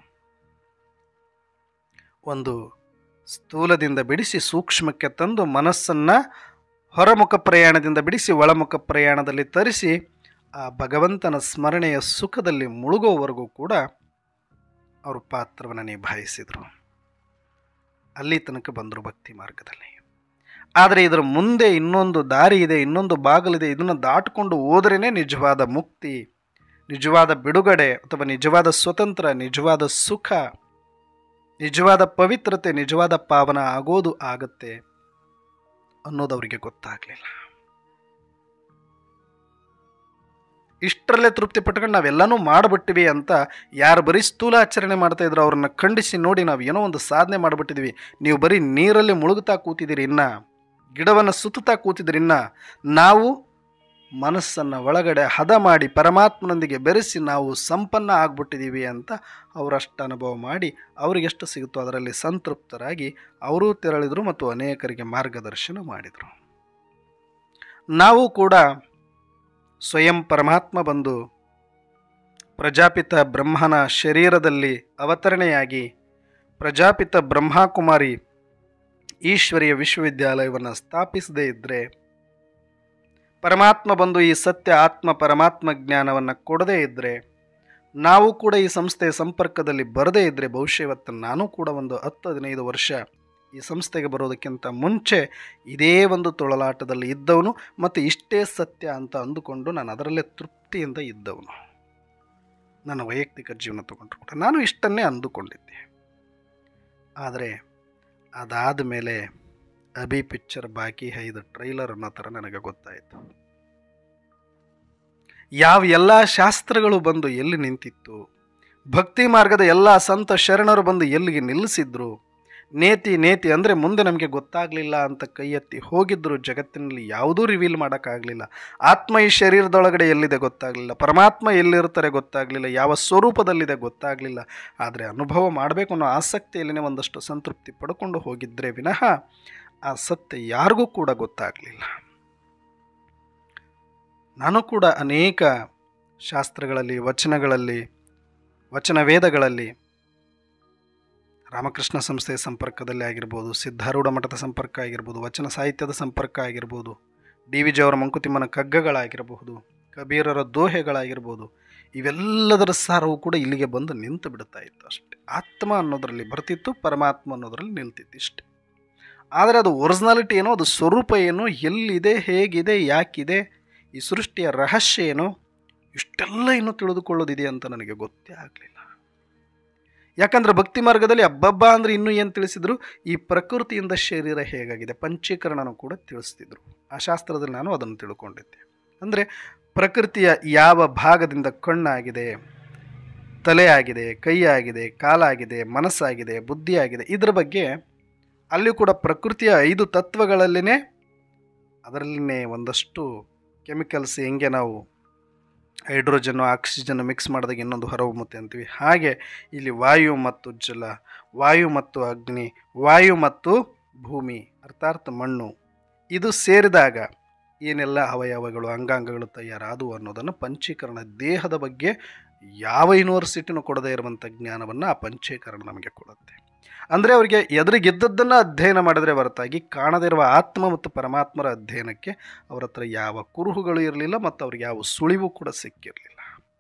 ಒಂದು ಸ್ಥೂಲದಿಂದ ಬಿಡಿಸಿ ಸೂಕ್ಷ್ಮಕ್ಕೆ ತಂದು ಮನಸ್ಸನ್ನು ಹೊರಮುಖ ಪ್ರಯಾಣದಿಂದ ಬಿಡಿಸಿ ಒಳಮುಖ ಪ್ರಯಾಣದಲ್ಲಿ ತರಿಸಿ ಆ ಭಗವಂತನ ಸ್ಮರಣೆಯ ಸುಖದಲ್ಲಿ ಮುಳುಗೋವರೆಗೂ ಕೂಡ ಅವರು ಪಾತ್ರವನ್ನು ನಿಭಾಯಿಸಿದರು ಅಲ್ಲಿ ತನಕ ಬಂದರು ಭಕ್ತಿ ಮಾರ್ಗದಲ್ಲಿ ಆದರೆ ಇದರ ಮುಂದೆ ಇನ್ನೊಂದು ದಾರಿ ಇದೆ ಇನ್ನೊಂದು ಬಾಗಿಲಿದೆ ಇದನ್ನು ದಾಟಿಕೊಂಡು ಹೋದ್ರೇ ನಿಜವಾದ ಮುಕ್ತಿ ನಿಜವಾದ ಬಿಡುಗಡೆ ಅಥವಾ ನಿಜವಾದ ಸ್ವತಂತ್ರ ನಿಜವಾದ ಸುಖ ನಿಜವಾದ ಪವಿತ್ರತೆ ನಿಜವಾದ ಪಾವನ ಆಗೋದು ಆಗತ್ತೆ ಅನ್ನೋದು ಅವರಿಗೆ ಗೊತ್ತಾಗಲಿಲ್ಲ ಇಷ್ಟರಲ್ಲೇ ತೃಪ್ತಿ ಪಟ್ಕೊಂಡು ನಾವೆಲ್ಲನೂ ಮಾಡಿಬಿಟ್ಟಿವಿ ಅಂತ ಯಾರು ಬರೀ ಸ್ಥೂಲಾಚರಣೆ ಮಾಡ್ತಾ ಇದ್ರು ಅವ್ರನ್ನ ಖಂಡಿಸಿ ನೋಡಿ ನಾವು ಏನೋ ಒಂದು ಸಾಧನೆ ಮಾಡಿಬಿಟ್ಟಿದ್ವಿ ನೀವು ಬರೀ ನೀರಲ್ಲಿ ಮುಳುಗುತ್ತಾ ಕೂತಿದ್ದೀರಿ ಇನ್ನ ಗಿಡವನ್ನು ಸುತ್ತುತ್ತಾ ಕೂತಿದ್ದೀರಿ ಇನ್ನ ನಾವು ಮನಸ್ಸನ್ನು ಒಳಗಡೆ ಹದ ಮಾಡಿ ಪರಮಾತ್ಮನೊಂದಿಗೆ ಬೆರೆಸಿ ನಾವು ಸಂಪನ್ನ ಆಗ್ಬಿಟ್ಟಿದ್ದೀವಿ ಅಂತ ಅವರಷ್ಟು ಅನುಭವ ಮಾಡಿ ಅವರಿಗೆಷ್ಟು ಸಿಗುತ್ತೋ ಅದರಲ್ಲಿ ಸಂತೃಪ್ತರಾಗಿ ಅವರೂ ತೆರಳಿದರು ಮತ್ತು ಅನೇಕರಿಗೆ ಮಾರ್ಗದರ್ಶನ ಮಾಡಿದರು ನಾವು ಕೂಡ ಸ್ವಯಂ ಪರಮಾತ್ಮ ಬಂದು ಪ್ರಜಾಪಿತ ಬ್ರಹ್ಮನ ಶರೀರದಲ್ಲಿ ಅವತರಣೆಯಾಗಿ ಪ್ರಜಾಪಿತ ಬ್ರಹ್ಮಕುಮಾರಿ ಈಶ್ವರಿಯ ವಿಶ್ವವಿದ್ಯಾಲಯವನ್ನು ಸ್ಥಾಪಿಸದೇ ಇದ್ದರೆ ಪರಮಾತ್ಮ ಬಂದು ಈ ಸತ್ಯ ಆತ್ಮ ಪರಮಾತ್ಮ ಜ್ಞಾನವನ್ನು ಕೊಡದೇ ಇದ್ದರೆ ನಾವು ಕೂಡ ಈ ಸಂಸ್ಥೆಯ ಸಂಪರ್ಕದಲ್ಲಿ ಬರದೇ ಇದ್ದರೆ ಬಹುಶಃ ಇವತ್ತು ನಾನು ಕೂಡ ಒಂದು ಹತ್ತು ಹದಿನೈದು ವರ್ಷ ಈ ಸಂಸ್ಥೆಗೆ ಬರೋದಕ್ಕಿಂತ ಮುಂಚೆ ಇದೇ ಒಂದು ತೊಳಲಾಟದಲ್ಲಿ ಇದ್ದವನು ಮತ್ತು ಇಷ್ಟೇ ಸತ್ಯ ಅಂತ ಅಂದುಕೊಂಡು ನಾನು ಅದರಲ್ಲೇ ತೃಪ್ತಿಯಿಂದ ಇದ್ದವನು ನನ್ನ ವೈಯಕ್ತಿಕ ಜೀವನ ತಗೊಂಡ್ರು ಕೂಡ ನಾನು ಇಷ್ಟನ್ನೇ ಅಂದುಕೊಂಡಿದ್ದೆ ಆದರೆ ಅದಾದ ಮೇಲೆ ಅಭಿ ಪಿಕ್ಚರ್ ಬಾಕಿ ಐದು ಟ್ರೈಲರ್ ಅನ್ನೋ ಥರ ನನಗೆ ಗೊತ್ತಾಯಿತು ಯಾವ ಎಲ್ಲ ಶಾಸ್ತ್ರಗಳು ಬಂದು ಎಲ್ಲಿ ನಿಂತಿತ್ತು ಭಕ್ತಿ ಮಾರ್ಗದ ಎಲ್ಲ ಸಂತ ಶರಣರು ಬಂದು ಎಲ್ಲಿಗೆ ನಿಲ್ಲಿಸಿದ್ರು ನೇತಿ ನೇತಿ ಅಂದರೆ ಮುಂದೆ ನಮಗೆ ಗೊತ್ತಾಗಲಿಲ್ಲ ಅಂತ ಕೈ ಎತ್ತಿ ಹೋಗಿದ್ರು ಜಗತ್ತಿನಲ್ಲಿ ಯಾವುದೂ ರಿವೀಲ್ ಮಾಡೋಕ್ಕಾಗಲಿಲ್ಲ ಆತ್ಮ ಈ ಶರೀರದೊಳಗಡೆ ಎಲ್ಲಿದೆ ಗೊತ್ತಾಗಲಿಲ್ಲ ಪರಮಾತ್ಮ ಎಲ್ಲಿರ್ತಾರೆ ಗೊತ್ತಾಗಲಿಲ್ಲ ಯಾವ ಸ್ವರೂಪದಲ್ಲಿದೆ ಗೊತ್ತಾಗಲಿಲ್ಲ ಆದರೆ ಅನುಭವ ಮಾಡಬೇಕು ಅನ್ನೋ ಆಸಕ್ತಿಯಲ್ಲಿನೇ ಒಂದಷ್ಟು ಸಂತೃಪ್ತಿ ಪಡ್ಕೊಂಡು ಹೋಗಿದ್ದರೆ ವಿನಃ ಆ ಸತ್ಯ ಯಾರಿಗೂ ಕೂಡ ಗೊತ್ತಾಗಲಿಲ್ಲ ನಾನು ಕೂಡ ಅನೇಕ ಶಾಸ್ತ್ರಗಳಲ್ಲಿ ವಚನಗಳಲ್ಲಿ ವಚನ ವೇದಗಳಲ್ಲಿ ರಾಮಕೃಷ್ಣ ಸಂಸ್ಥೆಯ ಸಂಪರ್ಕದಲ್ಲಿ ಆಗಿರ್ಬೋದು ಸಿದ್ಧಾರೂಢ ಮಠದ ಸಂಪರ್ಕ ಆಗಿರ್ಬೋದು ವಚನ ಸಾಹಿತ್ಯದ ಸಂಪರ್ಕ ಆಗಿರ್ಬೋದು ಡಿ ವಿ ಜಿಯವರ ಮಂಕುತಿಮ್ಮನ ಕಗ್ಗಗಳಾಗಿರಬಹುದು ಕಬೀರರ ದೋಹೆಗಳಾಗಿರ್ಬೋದು ಇವೆಲ್ಲದರ ಸಾರವು ಕೂಡ ಇಲ್ಲಿಗೆ ಬಂದು ನಿಂತು ಬಿಡ್ತಾ ಇತ್ತು ಅಷ್ಟೆ ಆತ್ಮ ಅನ್ನೋದರಲ್ಲಿ ಬರ್ತಿತ್ತು ಪರಮಾತ್ಮ ಅನ್ನೋದರಲ್ಲಿ ನಿಲ್ತಿತ್ತು ಇಷ್ಟೆ ಆದರೆ ಅದು ಒರಿಜಿನಾಲಿಟಿ ಏನೋ ಅದು ಸ್ವರೂಪ ಏನು ಎಲ್ಲಿದೆ ಹೇಗಿದೆ ಯಾಕಿದೆ ಈ ಸೃಷ್ಟಿಯ ರಹಸ್ಯ ಏನು ಇಷ್ಟೆಲ್ಲ ಇನ್ನೂ ತಿಳಿದುಕೊಳ್ಳೋದಿದೆ ಅಂತ ನನಗೆ ಗೊತ್ತೇ ಆಗಲಿಲ್ಲ ಯಾಕಂದ್ರೆ ಭಕ್ತಿ ಮಾರ್ಗದಲ್ಲಿ ಅಬ್ಬಬ್ಬ ಅಂದರೆ ಇನ್ನೂ ಏನು ತಿಳಿಸಿದ್ರು ಈ ಪ್ರಕೃತಿಯಿಂದ ಶರೀರ ಹೇಗಾಗಿದೆ ಪಂಚೀಕರಣನೂ ಕೂಡ ತಿಳಿಸ್ತಿದ್ರು ಆ ಶಾಸ್ತ್ರದಲ್ಲಿ ನಾನು ಅದನ್ನು ತಿಳ್ಕೊಂಡಿದ್ದೆ ಅಂದರೆ ಪ್ರಕೃತಿಯ ಯಾವ ಭಾಗದಿಂದ ಕಣ್ಣಾಗಿದೆ ತಲೆ ಆಗಿದೆ ಕೈ ಆಗಿದೆ ಕಾಲಾಗಿದೆ ಮನಸ್ಸಾಗಿದೆ ಬುದ್ಧಿ ಆಗಿದೆ ಇದ್ರ ಬಗ್ಗೆ ಅಲ್ಲಿ ಕೂಡ ಪ್ರಕೃತಿಯ ಐದು ತತ್ವಗಳಲ್ಲಿನೇ ಅದರಲ್ಲಿನೇ ಒಂದಷ್ಟು ಕೆಮಿಕಲ್ಸ್ ಹೆಂಗೆ ನಾವು ಹೈಡ್ರೋಜನ್ನು ಆಕ್ಸಿಜನ್ ಮಿಕ್ಸ್ ಮಾಡಿದಾಗ ಇನ್ನೊಂದು ಹೊರಹೊಮ್ಮುತ್ತೆ ಅಂತೀವಿ ಹಾಗೆ ಇಲ್ಲಿ ವಾಯು ಮತ್ತು ಜಲ ವಾಯು ಮತ್ತು ಅಗ್ನಿ ವಾಯು ಮತ್ತು ಭೂಮಿ ಅರ್ಥಾತ್ ಮಣ್ಣು ಇದು ಸೇರಿದಾಗ ಏನೆಲ್ಲ ಅವಯವಗಳು ಅಂಗಾಂಗಗಳು ತಯಾರಾದವು ಅನ್ನೋದನ್ನು ಪಂಚೀಕರಣ ದೇಹದ ಬಗ್ಗೆ ಯಾವ ಯೂನಿವರ್ಸಿಟಿನೂ ಕೊಡದೇ ಇರುವಂಥ ಜ್ಞಾನವನ್ನು ಆ ಪಂಚೀಕರಣ ನಮಗೆ ಕೊಡುತ್ತೆ ಅಂದರೆ ಅವರಿಗೆ ಎದುರಿಗಿದ್ದದ್ದನ್ನು ಅಧ್ಯಯನ ಮಾಡಿದ್ರೆ ಹೊರತಾಗಿ ಕಾಣದೇ ಇರುವ ಆತ್ಮ ಮತ್ತು ಪರಮಾತ್ಮರ ಅಧ್ಯಯನಕ್ಕೆ ಅವರ ಹತ್ರ ಯಾವ ಕುರುಹುಗಳು ಇರಲಿಲ್ಲ ಮತ್ತು ಅವ್ರಿಗೆ ಯಾವ ಸುಳಿವು ಕೂಡ ಸಿಕ್ಕಿರಲಿಲ್ಲ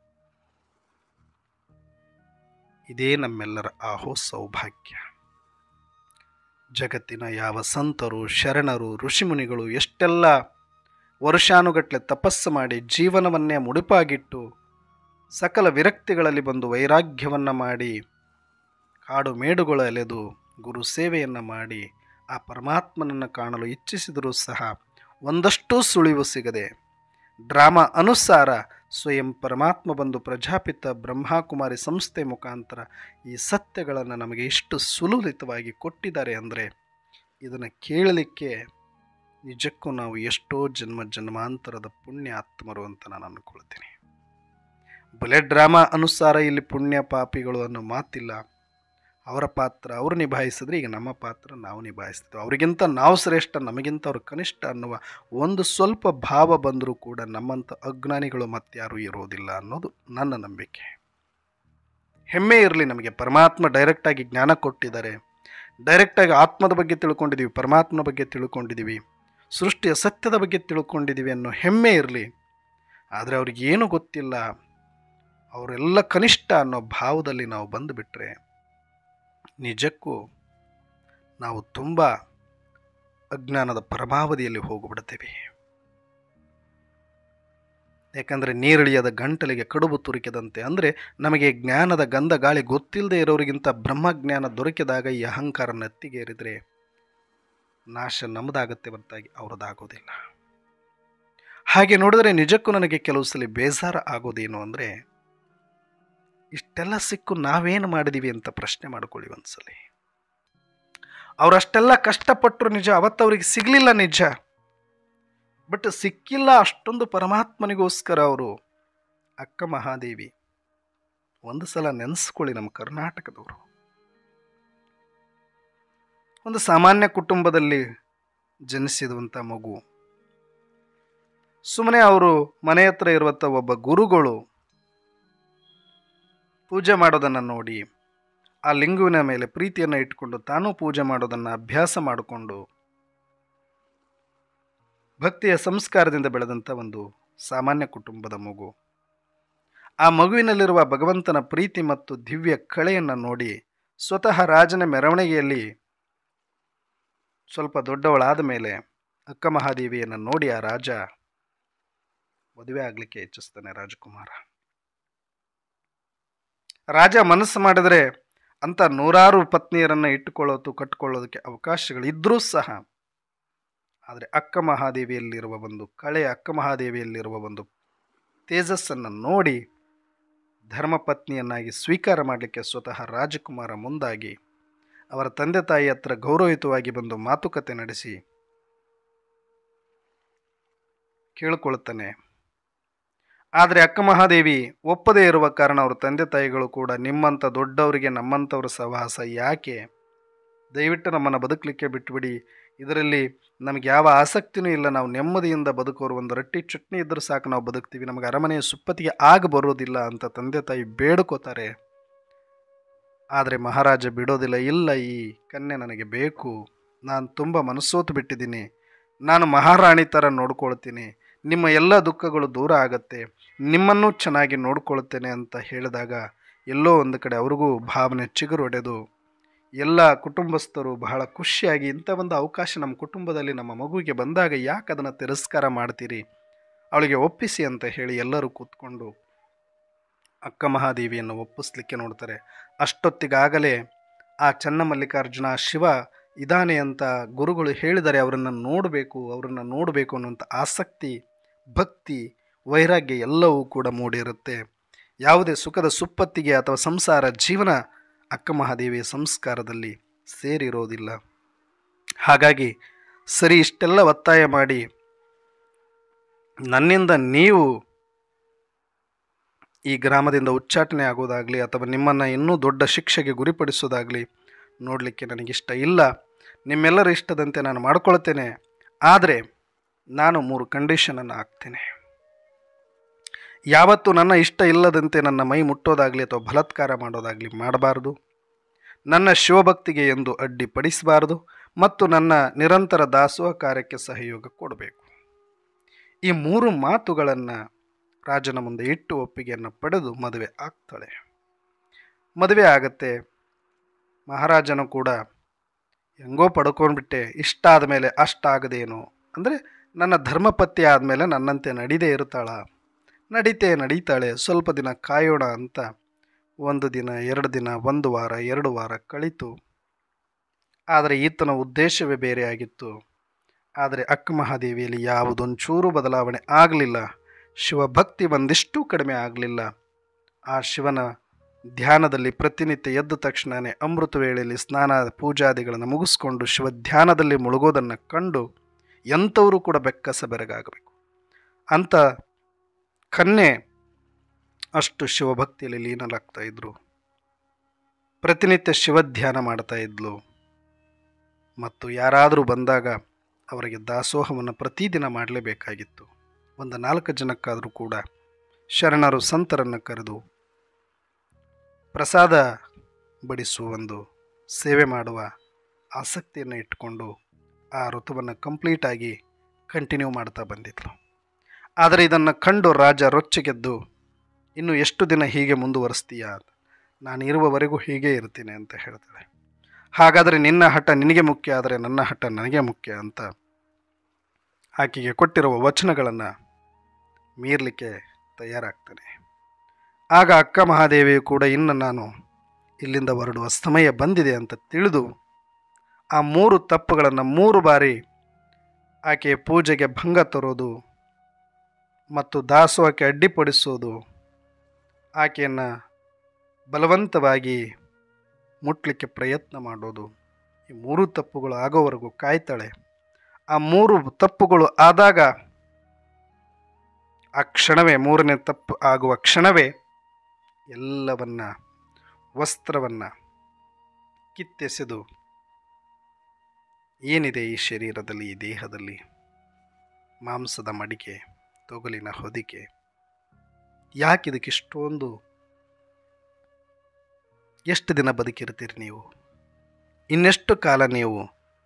ಇದೇ ನಮ್ಮೆಲ್ಲರ ಆಹೋ ಸೌಭಾಗ್ಯ ಜಗತ್ತಿನ ಯಾವ ಸಂತರು ಶರಣರು ಋಷಿಮುನಿಗಳು ಎಷ್ಟೆಲ್ಲ ವರ್ಷಾನುಗಟ್ಟಲೆ ತಪಸ್ಸು ಮಾಡಿ ಜೀವನವನ್ನೇ ಮುಡಿಪಾಗಿಟ್ಟು ಸಕಲ ವಿರಕ್ತಿಗಳಲ್ಲಿ ಬಂದು ವೈರಾಗ್ಯವನ್ನು ಮಾಡಿ ಕಾಡು ಮೇಡುಗಳು ಅಲೆದು ಗುರು ಸೇವೆಯನ್ನು ಮಾಡಿ ಆ ಪರಮಾತ್ಮನನ್ನು ಕಾಣಲು ಇಚ್ಛಿಸಿದರೂ ಸಹ ಒಂದಷ್ಟೂ ಸುಳಿವು ಸಿಗದೆ ಡ್ರಾಮಾ ಅನುಸಾರ ಸ್ವಯಂ ಪರಮಾತ್ಮ ಬಂದು ಪ್ರಜಾಪಿತ ಬ್ರಹ್ಮಕುಮಾರಿ ಸಂಸ್ಥೆ ಮುಖಾಂತರ ಈ ಸತ್ಯಗಳನ್ನು ನಮಗೆ ಇಷ್ಟು ಸುಲಲಿತವಾಗಿ ಕೊಟ್ಟಿದ್ದಾರೆ ಅಂದರೆ ಇದನ್ನು ಕೇಳಲಿಕ್ಕೆ ನಿಜಕ್ಕೂ ನಾವು ಎಷ್ಟೋ ಜನ್ಮ ಜನ್ಮಾಂತರದ ಪುಣ್ಯ ಆತ್ಮರು ಅಂತ ನಾನು ಅಂದ್ಕೊಳ್ತೀನಿ ಬಲೆ ಡ್ರಾಮಾ ಅನುಸಾರ ಇಲ್ಲಿ ಪುಣ್ಯ ಪಾಪಿಗಳು ಅನ್ನೋ ಮಾತಿಲ್ಲ ಅವರ ಪಾತ್ರ ಅವರು ನಿಭಾಯಿಸಿದ್ರೆ ಈಗ ನಮ್ಮ ಪಾತ್ರ ನಾವು ನಿಭಾಯಿಸ್ತೀವಿ ಅವರಿಗಿಂತ ನಾವು ಶ್ರೇಷ್ಠ ನಮಗಿಂತ ಅವರು ಕನಿಷ್ಠ ಅನ್ನುವ ಒಂದು ಸ್ವಲ್ಪ ಭಾವ ಬಂದರೂ ಕೂಡ ನಮ್ಮಂಥ ಅಜ್ಞಾನಿಗಳು ಮತ್ತಾರೂ ಇರೋದಿಲ್ಲ ಅನ್ನೋದು ನನ್ನ ನಂಬಿಕೆ ಹೆಮ್ಮೆ ಇರಲಿ ನಮಗೆ ಪರಮಾತ್ಮ ಡೈರೆಕ್ಟಾಗಿ ಜ್ಞಾನ ಕೊಟ್ಟಿದ್ದಾರೆ ಡೈರೆಕ್ಟಾಗಿ ಆತ್ಮದ ಬಗ್ಗೆ ತಿಳ್ಕೊಂಡಿದ್ದೀವಿ ಪರಮಾತ್ಮನ ಬಗ್ಗೆ ತಿಳ್ಕೊಂಡಿದ್ದೀವಿ ಸೃಷ್ಟಿಯ ಸತ್ಯದ ಬಗ್ಗೆ ತಿಳ್ಕೊಂಡಿದ್ದೀವಿ ಅನ್ನೋ ಹೆಮ್ಮೆ ಇರಲಿ ಆದರೆ ಅವ್ರಿಗೇನು ಗೊತ್ತಿಲ್ಲ ಅವರೆಲ್ಲ ಕನಿಷ್ಠ ಅನ್ನೋ ಭಾವದಲ್ಲಿ ನಾವು ಬಂದುಬಿಟ್ರೆ ನಿಜಕ್ಕೂ ನಾವು ತುಂಬ ಅಜ್ಞಾನದ ಪ್ರಭಾವದಿಯಲ್ಲಿ ಹೋಗಿಬಿಡ್ತೇವೆ ಯಾಕಂದರೆ ನೀರಿಳಿಯದ ಗಂಟಲಿಗೆ ಕಡುಬು ತುರುಕಿದಂತೆ ಅಂದರೆ ನಮಗೆ ಜ್ಞಾನದ ಗಂಧ ಗಾಳಿ ಗೊತ್ತಿಲ್ಲದೆ ಇರೋರಿಗಿಂತ ಬ್ರಹ್ಮಜ್ಞಾನ ದೊರಕಿದಾಗ ಈ ಅಹಂಕಾರ ನತ್ತಿಗೇರಿದರೆ ನಾಶ ನಮ್ಮದಾಗತ್ತೆ ಹೊರತಾಗಿ ಅವ್ರದ್ದಾಗೋದಿಲ್ಲ ಹಾಗೆ ನೋಡಿದ್ರೆ ನಿಜಕ್ಕೂ ನನಗೆ ಕೆಲವು ಸಲ ಬೇಜಾರ ಆಗೋದೇನು ಅಂದರೆ ಇಷ್ಟೆಲ್ಲ ಸಿಕ್ಕು ನಾವೇನು ಮಾಡಿದೀವಿ ಅಂತ ಪ್ರಶ್ನೆ ಮಾಡ್ಕೊಳ್ಳಿ ಒಂದ್ಸಲಿ ಅವರಷ್ಟೆಲ್ಲ ಕಷ್ಟಪಟ್ಟರು ನಿಜ ಅವತ್ತವ್ರಿಗೆ ಸಿಗಲಿಲ್ಲ ನಿಜ ಬಟ್ ಸಿಕ್ಕಿಲ್ಲ ಅಷ್ಟೊಂದು ಪರಮಾತ್ಮನಿಗೋಸ್ಕರ ಅವರು ಅಕ್ಕ ಮಹಾದೇವಿ ಒಂದು ಸಲ ನೆನೆಸ್ಕೊಳ್ಳಿ ನಮ್ಮ ಕರ್ನಾಟಕದವರು ಒಂದು ಸಾಮಾನ್ಯ ಕುಟುಂಬದಲ್ಲಿ ಜನಿಸಿದಂಥ ಮಗು ಸುಮ್ಮನೆ ಅವರು ಮನೆ ಹತ್ರ ಇರುವಂಥ ಒಬ್ಬ ಗುರುಗಳು ಪೂಜೆ ಮಾಡೋದನ್ನು ನೋಡಿ ಆ ಲಿಂಗುವಿನ ಮೇಲೆ ಪ್ರೀತಿಯನ್ನು ಇಟ್ಕೊಂಡು ತಾನೂ ಪೂಜೆ ಮಾಡೋದನ್ನು ಅಭ್ಯಾಸ ಮಾಡಿಕೊಂಡು ಭಕ್ತಿಯ ಸಂಸ್ಕಾರದಿಂದ ಬೆಳೆದಂಥ ಒಂದು ಸಾಮಾನ್ಯ ಕುಟುಂಬದ ಮಗು ಆ ಮಗುವಿನಲ್ಲಿರುವ ಭಗವಂತನ ಪ್ರೀತಿ ಮತ್ತು ದಿವ್ಯ ಕಳೆಯನ್ನು ನೋಡಿ ಸ್ವತಃ ರಾಜನ ಮೆರವಣಿಗೆಯಲ್ಲಿ ಸ್ವಲ್ಪ ದೊಡ್ಡವಳಾದ ಮೇಲೆ ಅಕ್ಕ ಮಹಾದೇವಿಯನ್ನು ನೋಡಿ ಆ ರಾಜ ಮದುವೆ ಆಗಲಿಕ್ಕೆ ಇಚ್ಛಿಸ್ತಾನೆ ರಾಜಕುಮಾರ ರಾಜ ಮನಸ್ಸು ಮಾಡಿದರೆ ಅಂಥ ನೂರಾರು ಪತ್ನಿಯರನ್ನು ಇಟ್ಟುಕೊಳ್ಳೋದು ಕಟ್ಟಿಕೊಳ್ಳೋದಕ್ಕೆ ಅವಕಾಶಗಳಿದ್ದರೂ ಸಹ ಆದರೆ ಅಕ್ಕ ಮಹಾದೇವಿಯಲ್ಲಿರುವ ಒಂದು ಕಳೆ ಅಕ್ಕ ಮಹಾದೇವಿಯಲ್ಲಿರುವ ಒಂದು ತೇಜಸ್ಸನ್ನು ನೋಡಿ ಧರ್ಮಪತ್ನಿಯನ್ನಾಗಿ ಸ್ವೀಕಾರ ಮಾಡಲಿಕ್ಕೆ ಸ್ವತಃ ರಾಜಕುಮಾರ ಮುಂದಾಗಿ ಅವರ ತಂದೆ ತಾಯಿ ಹತ್ರ ಗೌರವಯುತವಾಗಿ ಬಂದು ಮಾತುಕತೆ ನಡೆಸಿ ಕೇಳಿಕೊಳ್ಳುತ್ತಾನೆ ಆದರೆ ಅಕ್ಕ ಮಹಾದೇವಿ ಒಪ್ಪದೇ ಇರುವ ಕಾರಣ ಅವ್ರ ತಂದೆ ತಾಯಿಗಳು ಕೂಡ ನಿಮ್ಮಂಥ ದೊಡ್ಡವರಿಗೆ ನಮ್ಮಂಥವ್ರ ಸಹವಾಸ ಯಾಕೆ ದಯವಿಟ್ಟು ನಮ್ಮನ್ನು ಬದುಕಲಿಕ್ಕೆ ಬಿಟ್ಟುಬಿಡಿ ಇದರಲ್ಲಿ ನಮಗೆ ಯಾವ ಆಸಕ್ತಿನೂ ಇಲ್ಲ ನಾವು ನೆಮ್ಮದಿಯಿಂದ ಬದುಕೋರು ಒಂದು ರೊಟ್ಟಿ ಚಟ್ನಿ ಇದ್ದರೂ ಸಾಕು ನಾವು ಬದುಕ್ತೀವಿ ನಮಗೆ ಅರಮನೆಯ ಸುಪ್ಪತ್ತಿಗೆ ಆಗ ಬರೋದಿಲ್ಲ ಅಂತ ತಂದೆ ತಾಯಿ ಬೇಡ್ಕೋತಾರೆ ಆದರೆ ಮಹಾರಾಜ ಬಿಡೋದಿಲ್ಲ ಇಲ್ಲ ಈ ಕನ್ಯೆ ನನಗೆ ಬೇಕು ನಾನು ತುಂಬ ಮನಸ್ಸೋತು ಬಿಟ್ಟಿದ್ದೀನಿ ನಾನು ಮಹಾರಾಣಿ ಥರ ನೋಡ್ಕೊಳ್ತೀನಿ ನಿಮ್ಮ ಎಲ್ಲ ದುಃಖಗಳು ದೂರ ಆಗತ್ತೆ ನಿಮ್ಮನ್ನೂ ಚೆನ್ನಾಗಿ ನೋಡ್ಕೊಳ್ತೇನೆ ಅಂತ ಹೇಳಿದಾಗ ಎಲ್ಲೋ ಒಂದು ಕಡೆ ಅವ್ರಿಗೂ ಭಾವನೆ ಚಿಗುರು ಹೊಡೆದು ಎಲ್ಲ ಕುಟುಂಬಸ್ಥರು ಬಹಳ ಖುಷಿಯಾಗಿ ಇಂಥ ಒಂದು ಅವಕಾಶ ನಮ್ಮ ಕುಟುಂಬದಲ್ಲಿ ನಮ್ಮ ಮಗುವಿಗೆ ಬಂದಾಗ ಯಾಕೆ ಅದನ್ನು ತಿರಸ್ಕಾರ ಮಾಡ್ತೀರಿ ಅವಳಿಗೆ ಒಪ್ಪಿಸಿ ಅಂತ ಹೇಳಿ ಎಲ್ಲರೂ ಕೂತ್ಕೊಂಡು ಅಕ್ಕ ಮಹಾದೇವಿಯನ್ನು ಒಪ್ಪಿಸ್ಲಿಕ್ಕೆ ನೋಡ್ತಾರೆ ಅಷ್ಟೊತ್ತಿಗಾಗಲೇ ಆ ಚನ್ನಮಲ್ಲಿಕಾರ್ಜುನ ಶಿವ ಇದಾನೆ ಅಂತ ಗುರುಗಳು ಹೇಳಿದರೆ ಅವರನ್ನು ನೋಡಬೇಕು ಅವರನ್ನು ನೋಡಬೇಕು ಅನ್ನುವಂಥ ಆಸಕ್ತಿ ಭಕ್ತಿ ವೈರಾಗ್ಯ ಎಲ್ಲವೂ ಕೂಡ ಮೂಡಿರುತ್ತೆ ಯಾವುದೇ ಸುಖದ ಸುಪ್ಪತ್ತಿಗೆ ಅಥವಾ ಸಂಸಾರ ಜೀವನ ಅಕ್ಕ ಮಹಾದೇವಿಯ ಸಂಸ್ಕಾರದಲ್ಲಿ ಸೇರಿರೋದಿಲ್ಲ ಹಾಗಾಗಿ ಸರಿ ಇಷ್ಟೆಲ್ಲ ಒತ್ತಾಯ ಮಾಡಿ ನನ್ನಿಂದ ನೀವು ಈ ಗ್ರಾಮದಿಂದ ಉಚ್ಚಾಟನೆ ಆಗೋದಾಗಲಿ ಅಥವಾ ನಿಮ್ಮನ್ನು ಇನ್ನೂ ದೊಡ್ಡ ಶಿಕ್ಷೆಗೆ ಗುರಿಪಡಿಸೋದಾಗಲಿ ನೋಡಲಿಕ್ಕೆ ನನಗಿಷ್ಟ ಇಲ್ಲ ನಿಮ್ಮೆಲ್ಲರ ಇಷ್ಟದಂತೆ ನಾನು ಮಾಡ್ಕೊಳ್ತೇನೆ ಆದರೆ ನಾನು ಮೂರು ಕಂಡೀಷನನ್ನು ಹಾಕ್ತೇನೆ ಯಾವತ್ತೂ ನನ್ನ ಇಷ್ಟ ಇಲ್ಲದಂತೆ ನನ್ನ ಮೈ ಮುಟ್ಟೋದಾಗಲಿ ಅಥವಾ ಬಲಾತ್ಕಾರ ಮಾಡೋದಾಗಲಿ ಮಾಡಬಾರ್ದು ನನ್ನ ಶಿವಭಕ್ತಿಗೆ ಎಂದು ಅಡ್ಡಿಪಡಿಸಬಾರದು ಮತ್ತು ನನ್ನ ನಿರಂತರ ದಾಸೋಹ ಕಾರ್ಯಕ್ಕೆ ಸಹಯೋಗ ಕೊಡಬೇಕು ಈ ಮೂರು ಮಾತುಗಳನ್ನು ರಾಜನ ಮುಂದೆ ಇಟ್ಟು ಒಪ್ಪಿಗೆಯನ್ನು ಪಡೆದು ಮದುವೆ ಆಗ್ತಾಳೆ ಮದುವೆ ಆಗತ್ತೆ ಮಹಾರಾಜನು ಕೂಡ ಹೆಂಗೋ ಪಡ್ಕೊಂಡ್ಬಿಟ್ಟೆ ಇಷ್ಟ ಆದಮೇಲೆ ಅಷ್ಟಾಗದೇನು ಅಂದರೆ ನನ್ನ ಧರ್ಮಪತ್ನಿ ಆದಮೇಲೆ ನನ್ನಂತೆ ನಡೀದೇ ಇರ್ತಾಳ ನಡೀತೆ ನಡೀತಾಳೆ ಸ್ವಲ್ಪ ದಿನ ಕಾಯೋಣ ಅಂತ ಒಂದು ದಿನ ಎರಡು ದಿನ ಒಂದು ವಾರ ಎರಡು ವಾರ ಕಳೀತು ಆದರೆ ಈತನ ಉದ್ದೇಶವೇ ಬೇರೆಯಾಗಿತ್ತು ಆದರೆ ಅಕ್ಕ ಮಹಾದೇವಿಯಲ್ಲಿ ಯಾವುದೊಂಚೂರು ಬದಲಾವಣೆ ಆಗಲಿಲ್ಲ ಶಿವಭಕ್ತಿ ಒಂದಿಷ್ಟೂ ಕಡಿಮೆ ಆಗಲಿಲ್ಲ ಆ ಶಿವನ ಧ್ಯಾನದಲ್ಲಿ ಪ್ರತಿನಿತ್ಯ ಎದ್ದ ತಕ್ಷಣವೇ ಅಮೃತ ವೇಳೆಯಲ್ಲಿ ಸ್ನಾನ ಪೂಜಾದಿಗಳನ್ನು ಮುಗಿಸ್ಕೊಂಡು ಶಿವ ಧ್ಯಾನದಲ್ಲಿ ಮುಳುಗೋದನ್ನು ಕಂಡು ಎಂಥವರು ಕೂಡ ಬೆಕ್ಕಸ ಬೆರಗಾಗಬೇಕು ಅಂತ ಕನ್ಯೆ ಅಷ್ಟು ಶಿವಭಕ್ತಿಯಲ್ಲಿ ಲೀನಲಾಗ್ತಾ ಇದ್ರು ಪ್ರತಿನಿತ್ಯ ಶಿವಧ್ಯಾನ ಮಾಡ್ತಾ ಇದ್ಲು ಮತ್ತು ಯಾರಾದರೂ ಬಂದಾಗ ಅವರಿಗೆ ದಾಸೋಹವನ್ನು ಪ್ರತಿದಿನ ಮಾಡಲೇಬೇಕಾಗಿತ್ತು ಒಂದು ನಾಲ್ಕು ಜನಕ್ಕಾದರೂ ಕೂಡ ಶರಣರು ಸಂತರನ್ನು ಕರೆದು ಪ್ರಸಾದ ಬಡಿಸುವ ಒಂದು ಸೇವೆ ಮಾಡುವ ಆಸಕ್ತಿಯನ್ನು ಇಟ್ಟುಕೊಂಡು ಆ ಋತುವನ್ನು ಕಂಪ್ಲೀಟಾಗಿ ಕಂಟಿನ್ಯೂ ಮಾಡ್ತಾ ಬಂದಿದ್ಲು ಆದರೆ ಇದನ್ನು ಕಂಡು ರಾಜ ರೊಚ್ಚಿಗೆದ್ದು ಇನ್ನು ಎಷ್ಟು ದಿನ ಹೀಗೆ ಮುಂದುವರಿಸ್ತೀಯಾ ನಾನು ಇರುವವರೆಗೂ ಹೀಗೆ ಇರ್ತೀನಿ ಅಂತ ಹೇಳ್ತಾಳೆ ಹಾಗಾದರೆ ನಿನ್ನ ಹಠ ನಿನಗೆ ಮುಖ್ಯ ಆದರೆ ನನ್ನ ಹಠ ನನಗೆ ಮುಖ್ಯ ಅಂತ ಆಕೆಗೆ ಕೊಟ್ಟಿರುವ ವಚನಗಳನ್ನು ಮೀರಲಿಕ್ಕೆ ತಯಾರಾಗ್ತಾನೆ ಆಗ ಅಕ್ಕ ಮಹಾದೇವಿಯು ಕೂಡ ಇನ್ನು ನಾನು ಇಲ್ಲಿಂದ ಹೊರಡುವ ಸಮಯ ಬಂದಿದೆ ಅಂತ ತಿಳಿದು ಆ ಮೂರು ತಪ್ಪುಗಳನ್ನು ಮೂರು ಬಾರಿ ಆಕೆಯ ಪೂಜೆಗೆ ಭಂಗ ತರೋದು ಮತ್ತು ದಾಸೋಹಕ್ಕೆ ಅಡ್ಡಿಪಡಿಸೋದು ಆಕೆಯನ್ನು ಬಲವಂತವಾಗಿ ಮುಟ್ಲಿಕ್ಕೆ ಪ್ರಯತ್ನ ಮಾಡೋದು ಈ ಮೂರು ತಪ್ಪುಗಳು ಆಗೋವರೆಗೂ ಕಾಯ್ತಾಳೆ ಆ ಮೂರು ತಪ್ಪುಗಳು ಆದಾಗ ಆ ಕ್ಷಣವೇ ಮೂರನೇ ತಪ್ಪು ಆಗುವ ಕ್ಷಣವೇ ಎಲ್ಲವನ್ನ ವಸ್ತ್ರವನ್ನು ಕಿತ್ತೆಸೆದು ಏನಿದೆ ಈ ಶರೀರದಲ್ಲಿ ಈ ದೇಹದಲ್ಲಿ ಮಾಂಸದ ಮಡಿಕೆ ತೊಗಲಿನ ಹೊದಿಕೆ ಯಾಕಿದಕ್ಕೆ ಇಷ್ಟೊಂದು ಎಷ್ಟು ದಿನ ಬದುಕಿರ್ತೀರಿ ನೀವು ಇನ್ನೆಷ್ಟು ಕಾಲ ನೀವು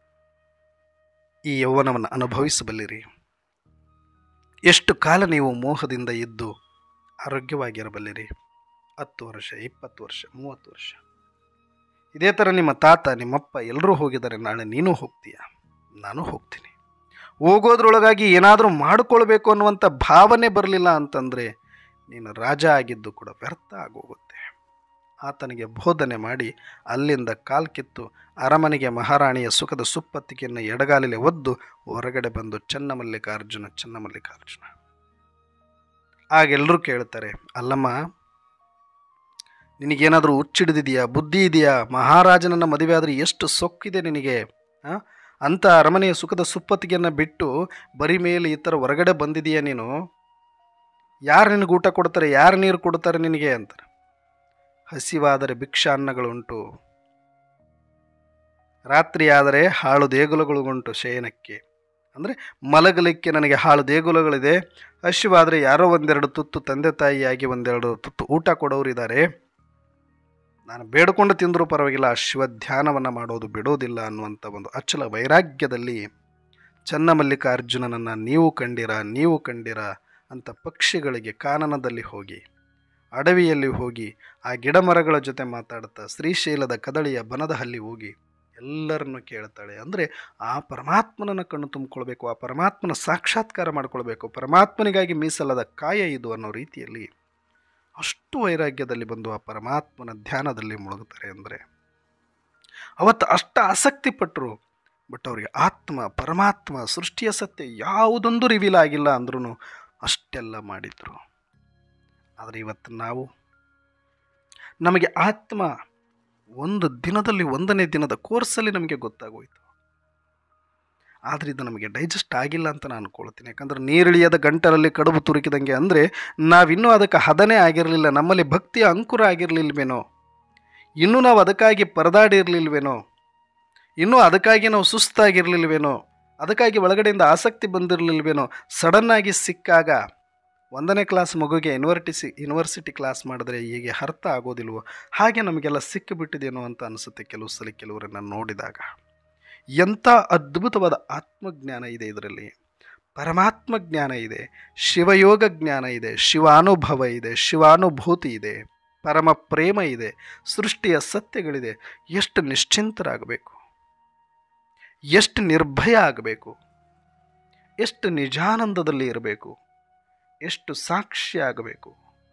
ಈ ಯೌವನವನ್ನು ಅನುಭವಿಸಬಲ್ಲಿರಿ ಎಷ್ಟು ಕಾಲ ನೀವು ಮೋಹದಿಂದ ಇದ್ದು ಆರೋಗ್ಯವಾಗಿರಬಲ್ಲಿರಿ ಹತ್ತು ವರ್ಷ ಇಪ್ಪತ್ತು ವರ್ಷ ಮೂವತ್ತು ವರ್ಷ ಇದೇ ಥರ ನಿಮ್ಮ ತಾತ ನಿಮ್ಮಪ್ಪ ಎಲ್ಲರೂ ಹೋಗಿದ್ದಾರೆ ನಾಳೆ ನೀನು ಹೋಗ್ತೀಯ ನಾನು ಹೋಗ್ತೀನಿ ಹೋಗೋದ್ರೊಳಗಾಗಿ ಏನಾದರೂ ಮಾಡಿಕೊಳ್ಬೇಕು ಅನ್ನುವಂಥ ಭಾವನೆ ಬರಲಿಲ್ಲ ಅಂತಂದರೆ ನೀನು ರಾಜ ಆಗಿದ್ದು ಕೂಡ ವ್ಯರ್ಥ ಆಗೋಗುತ್ತೆ ಆತನಿಗೆ ಬೋಧನೆ ಮಾಡಿ ಅಲ್ಲಿಂದ ಕಾಲ್ಕಿತ್ತು ಅರಮನೆಗೆ ಮಹಾರಾಣಿಯ ಸುಖದ ಸುಪ್ಪತ್ತಿಗೆಯನ್ನು ಎಡಗಾಲಿಲೆ ಒದ್ದು ಹೊರಗಡೆ ಬಂದು ಚನ್ನಮಲ್ಲಿಕಾರ್ಜುನ ಚನ್ನಮಲ್ಲಿಕಾರ್ಜುನ ಆಗೆಲ್ಲರೂ ಕೇಳ್ತಾರೆ ಅಲ್ಲಮ್ಮ ನಿನಗೇನಾದರೂ ಹುಚ್ಚಿಡಿದಿದೆಯಾ ಬುದ್ಧಿ ಇದೆಯಾ ಮಹಾರಾಜನನ್ನು ಮದುವೆ ಆದರೆ ಎಷ್ಟು ಸೊಕ್ಕಿದೆ ನಿನಗೆ ಆ? ಅಂಥ ಅರಮನೆಯ ಸುಖದ ಸುಪ್ಪತ್ತಿಗೆಯನ್ನು ಬಿಟ್ಟು ಬರಿ ಮೇಲೆ ಈ ಥರ ಹೊರಗಡೆ ಬಂದಿದೆಯಾ ನೀನು ಯಾರು ನಿನಗೆ ಊಟ ಕೊಡ್ತಾರೆ ಯಾರು ನೀರು ಕೊಡ್ತಾರೆ ನಿನಗೆ ಅಂತಾರೆ ಹಸಿವಾದರೆ ಭಿಕ್ಷಾನ್ನಗಳುಂಟು ರಾತ್ರಿ ಆದರೆ ಹಾಳು ದೇಗುಲಗಳುಂಟು ಶಯನಕ್ಕೆ ಅಂದರೆ ಮಲಗಲಿಕ್ಕೆ ನನಗೆ ಹಾಳು ದೇಗುಲಗಳಿದೆ ಹಸಿವಾದರೆ ಯಾರೋ ಒಂದೆರಡು ತುತ್ತು ತಂದೆ ತಾಯಿಯಾಗಿ ಒಂದೆರಡು ತುತ್ತು ಊಟ ಕೊಡೋರಿದ್ದಾರೆ ನಾನು ಬೇಡಿಕೊಂಡು ತಿಂದರೂ ಪರವಾಗಿಲ್ಲ ಆ ಶಿವ ಧ್ಯಾನವನ್ನು ಮಾಡೋದು ಬಿಡೋದಿಲ್ಲ ಅನ್ನುವಂಥ ಒಂದು ಅಚಲ ವೈರಾಗ್ಯದಲ್ಲಿ ಚನ್ನಮಲ್ಲಿಕಾರ್ಜುನನನ್ನು ನೀವು ಕಂಡಿರ ನೀವು ಕಂಡಿರ ಅಂತ ಪಕ್ಷಿಗಳಿಗೆ ಕಾನನದಲ್ಲಿ ಹೋಗಿ ಅಡವಿಯಲ್ಲಿ ಹೋಗಿ ಆ ಗಿಡ ಮರಗಳ ಜೊತೆ ಮಾತಾಡ್ತಾ ಶ್ರೀಶೈಲದ ಕದಳಿಯ ಬನದ ಹಲ್ಲಿ ಹೋಗಿ ಎಲ್ಲರನ್ನು ಕೇಳ್ತಾಳೆ ಅಂದರೆ ಆ ಪರಮಾತ್ಮನನ್ನು ಕಣ್ಣು ತುಂಬಿಕೊಳ್ಬೇಕು ಆ ಪರಮಾತ್ಮನ ಸಾಕ್ಷಾತ್ಕಾರ ಮಾಡ್ಕೊಳ್ಬೇಕು ಪರಮಾತ್ಮನಿಗಾಗಿ ಮೀಸಲಾದ ಕಾಯ ಇದು ಅನ್ನೋ ರೀತಿಯಲ್ಲಿ ಅಷ್ಟು ವೈರಾಗ್ಯದಲ್ಲಿ ಬಂದು ಆ ಪರಮಾತ್ಮನ ಧ್ಯಾನದಲ್ಲಿ ಮುಳುಗುತ್ತಾರೆ ಅಂದರೆ ಅವತ್ತು ಅಷ್ಟ ಆಸಕ್ತಿ ಪಟ್ಟರು ಬಟ್ ಅವರಿಗೆ ಆತ್ಮ ಪರಮಾತ್ಮ ಸೃಷ್ಟಿಯ ಸತ್ಯ ಯಾವುದೊಂದು ರಿವೀಲ್ ಆಗಿಲ್ಲ ಅಂದ್ರೂ ಅಷ್ಟೆಲ್ಲ ಮಾಡಿದರು ಆದರೆ ಇವತ್ತು ನಾವು ನಮಗೆ ಆತ್ಮ ಒಂದು ದಿನದಲ್ಲಿ ಒಂದನೇ ದಿನದ ಕೋರ್ಸಲ್ಲಿ ನಮಗೆ ಗೊತ್ತಾಗೋಯ್ತು ಆದರೆ ಇದು ನಮಗೆ ಡೈಜೆಸ್ಟ್ ಆಗಿಲ್ಲ ಅಂತ ನಾನು ಅನ್ಕೊಳ್ತೀನಿ ಯಾಕಂದ್ರೆ ನೀರಿಳಿಯದ ಗಂಟಲಲ್ಲಿ ಕಡುಬು ತುರುಕಿದಂಗೆ ಅಂದರೆ ನಾವಿನ್ನೂ ಅದಕ್ಕೆ ಹದನೇ ಆಗಿರಲಿಲ್ಲ ನಮ್ಮಲ್ಲಿ ಭಕ್ತಿಯ ಅಂಕುರ ಆಗಿರಲಿಲ್ವೇನೋ ಇನ್ನೂ ನಾವು ಅದಕ್ಕಾಗಿ ಪರದಾಡಿರಲಿಲ್ವೇನೋ ಇನ್ನೂ ಅದಕ್ಕಾಗಿ ನಾವು ಸುಸ್ತಾಗಿರಲಿಲ್ವೇನೋ ಅದಕ್ಕಾಗಿ ಒಳಗಡೆಯಿಂದ ಆಸಕ್ತಿ ಬಂದಿರಲಿಲ್ವೇನೋ ಸಡನ್ನಾಗಿ ಸಿಕ್ಕಾಗ ಒಂದನೇ ಕ್ಲಾಸ್ ಮಗುಗೆ ಯೂನಿವರ್ಟಿಸಿ ಯೂನಿವರ್ಸಿಟಿ ಕ್ಲಾಸ್ ಮಾಡಿದ್ರೆ ಹೀಗೆ ಅರ್ಥ ಆಗೋದಿಲ್ವೋ ಹಾಗೆ ನಮಗೆಲ್ಲ ಸಿಕ್ಕಿಬಿಟ್ಟಿದೇನೋ ಅಂತ ಅನಿಸುತ್ತೆ ಕೆಲವು ಸಲ ಕೆಲವರನ್ನು ನೋಡಿದಾಗ ಎಂಥ ಅದ್ಭುತವಾದ ಆತ್ಮಜ್ಞಾನ ಇದೆ ಇದರಲ್ಲಿ ಪರಮಾತ್ಮ ಜ್ಞಾನ ಇದೆ ಶಿವಯೋಗ ಜ್ಞಾನ ಇದೆ ಶಿವಾನುಭವ ಇದೆ ಶಿವಾನುಭೂತಿ ಇದೆ ಪರಮ ಪ್ರೇಮ ಇದೆ ಸೃಷ್ಟಿಯ ಸತ್ಯಗಳಿದೆ ಎಷ್ಟು ನಿಶ್ಚಿಂತರಾಗಬೇಕು ಎಷ್ಟು ನಿರ್ಭಯ ಆಗಬೇಕು ಎಷ್ಟು ನಿಜಾನಂದದಲ್ಲಿ ಇರಬೇಕು ಎಷ್ಟು ಸಾಕ್ಷಿ ಆಗಬೇಕು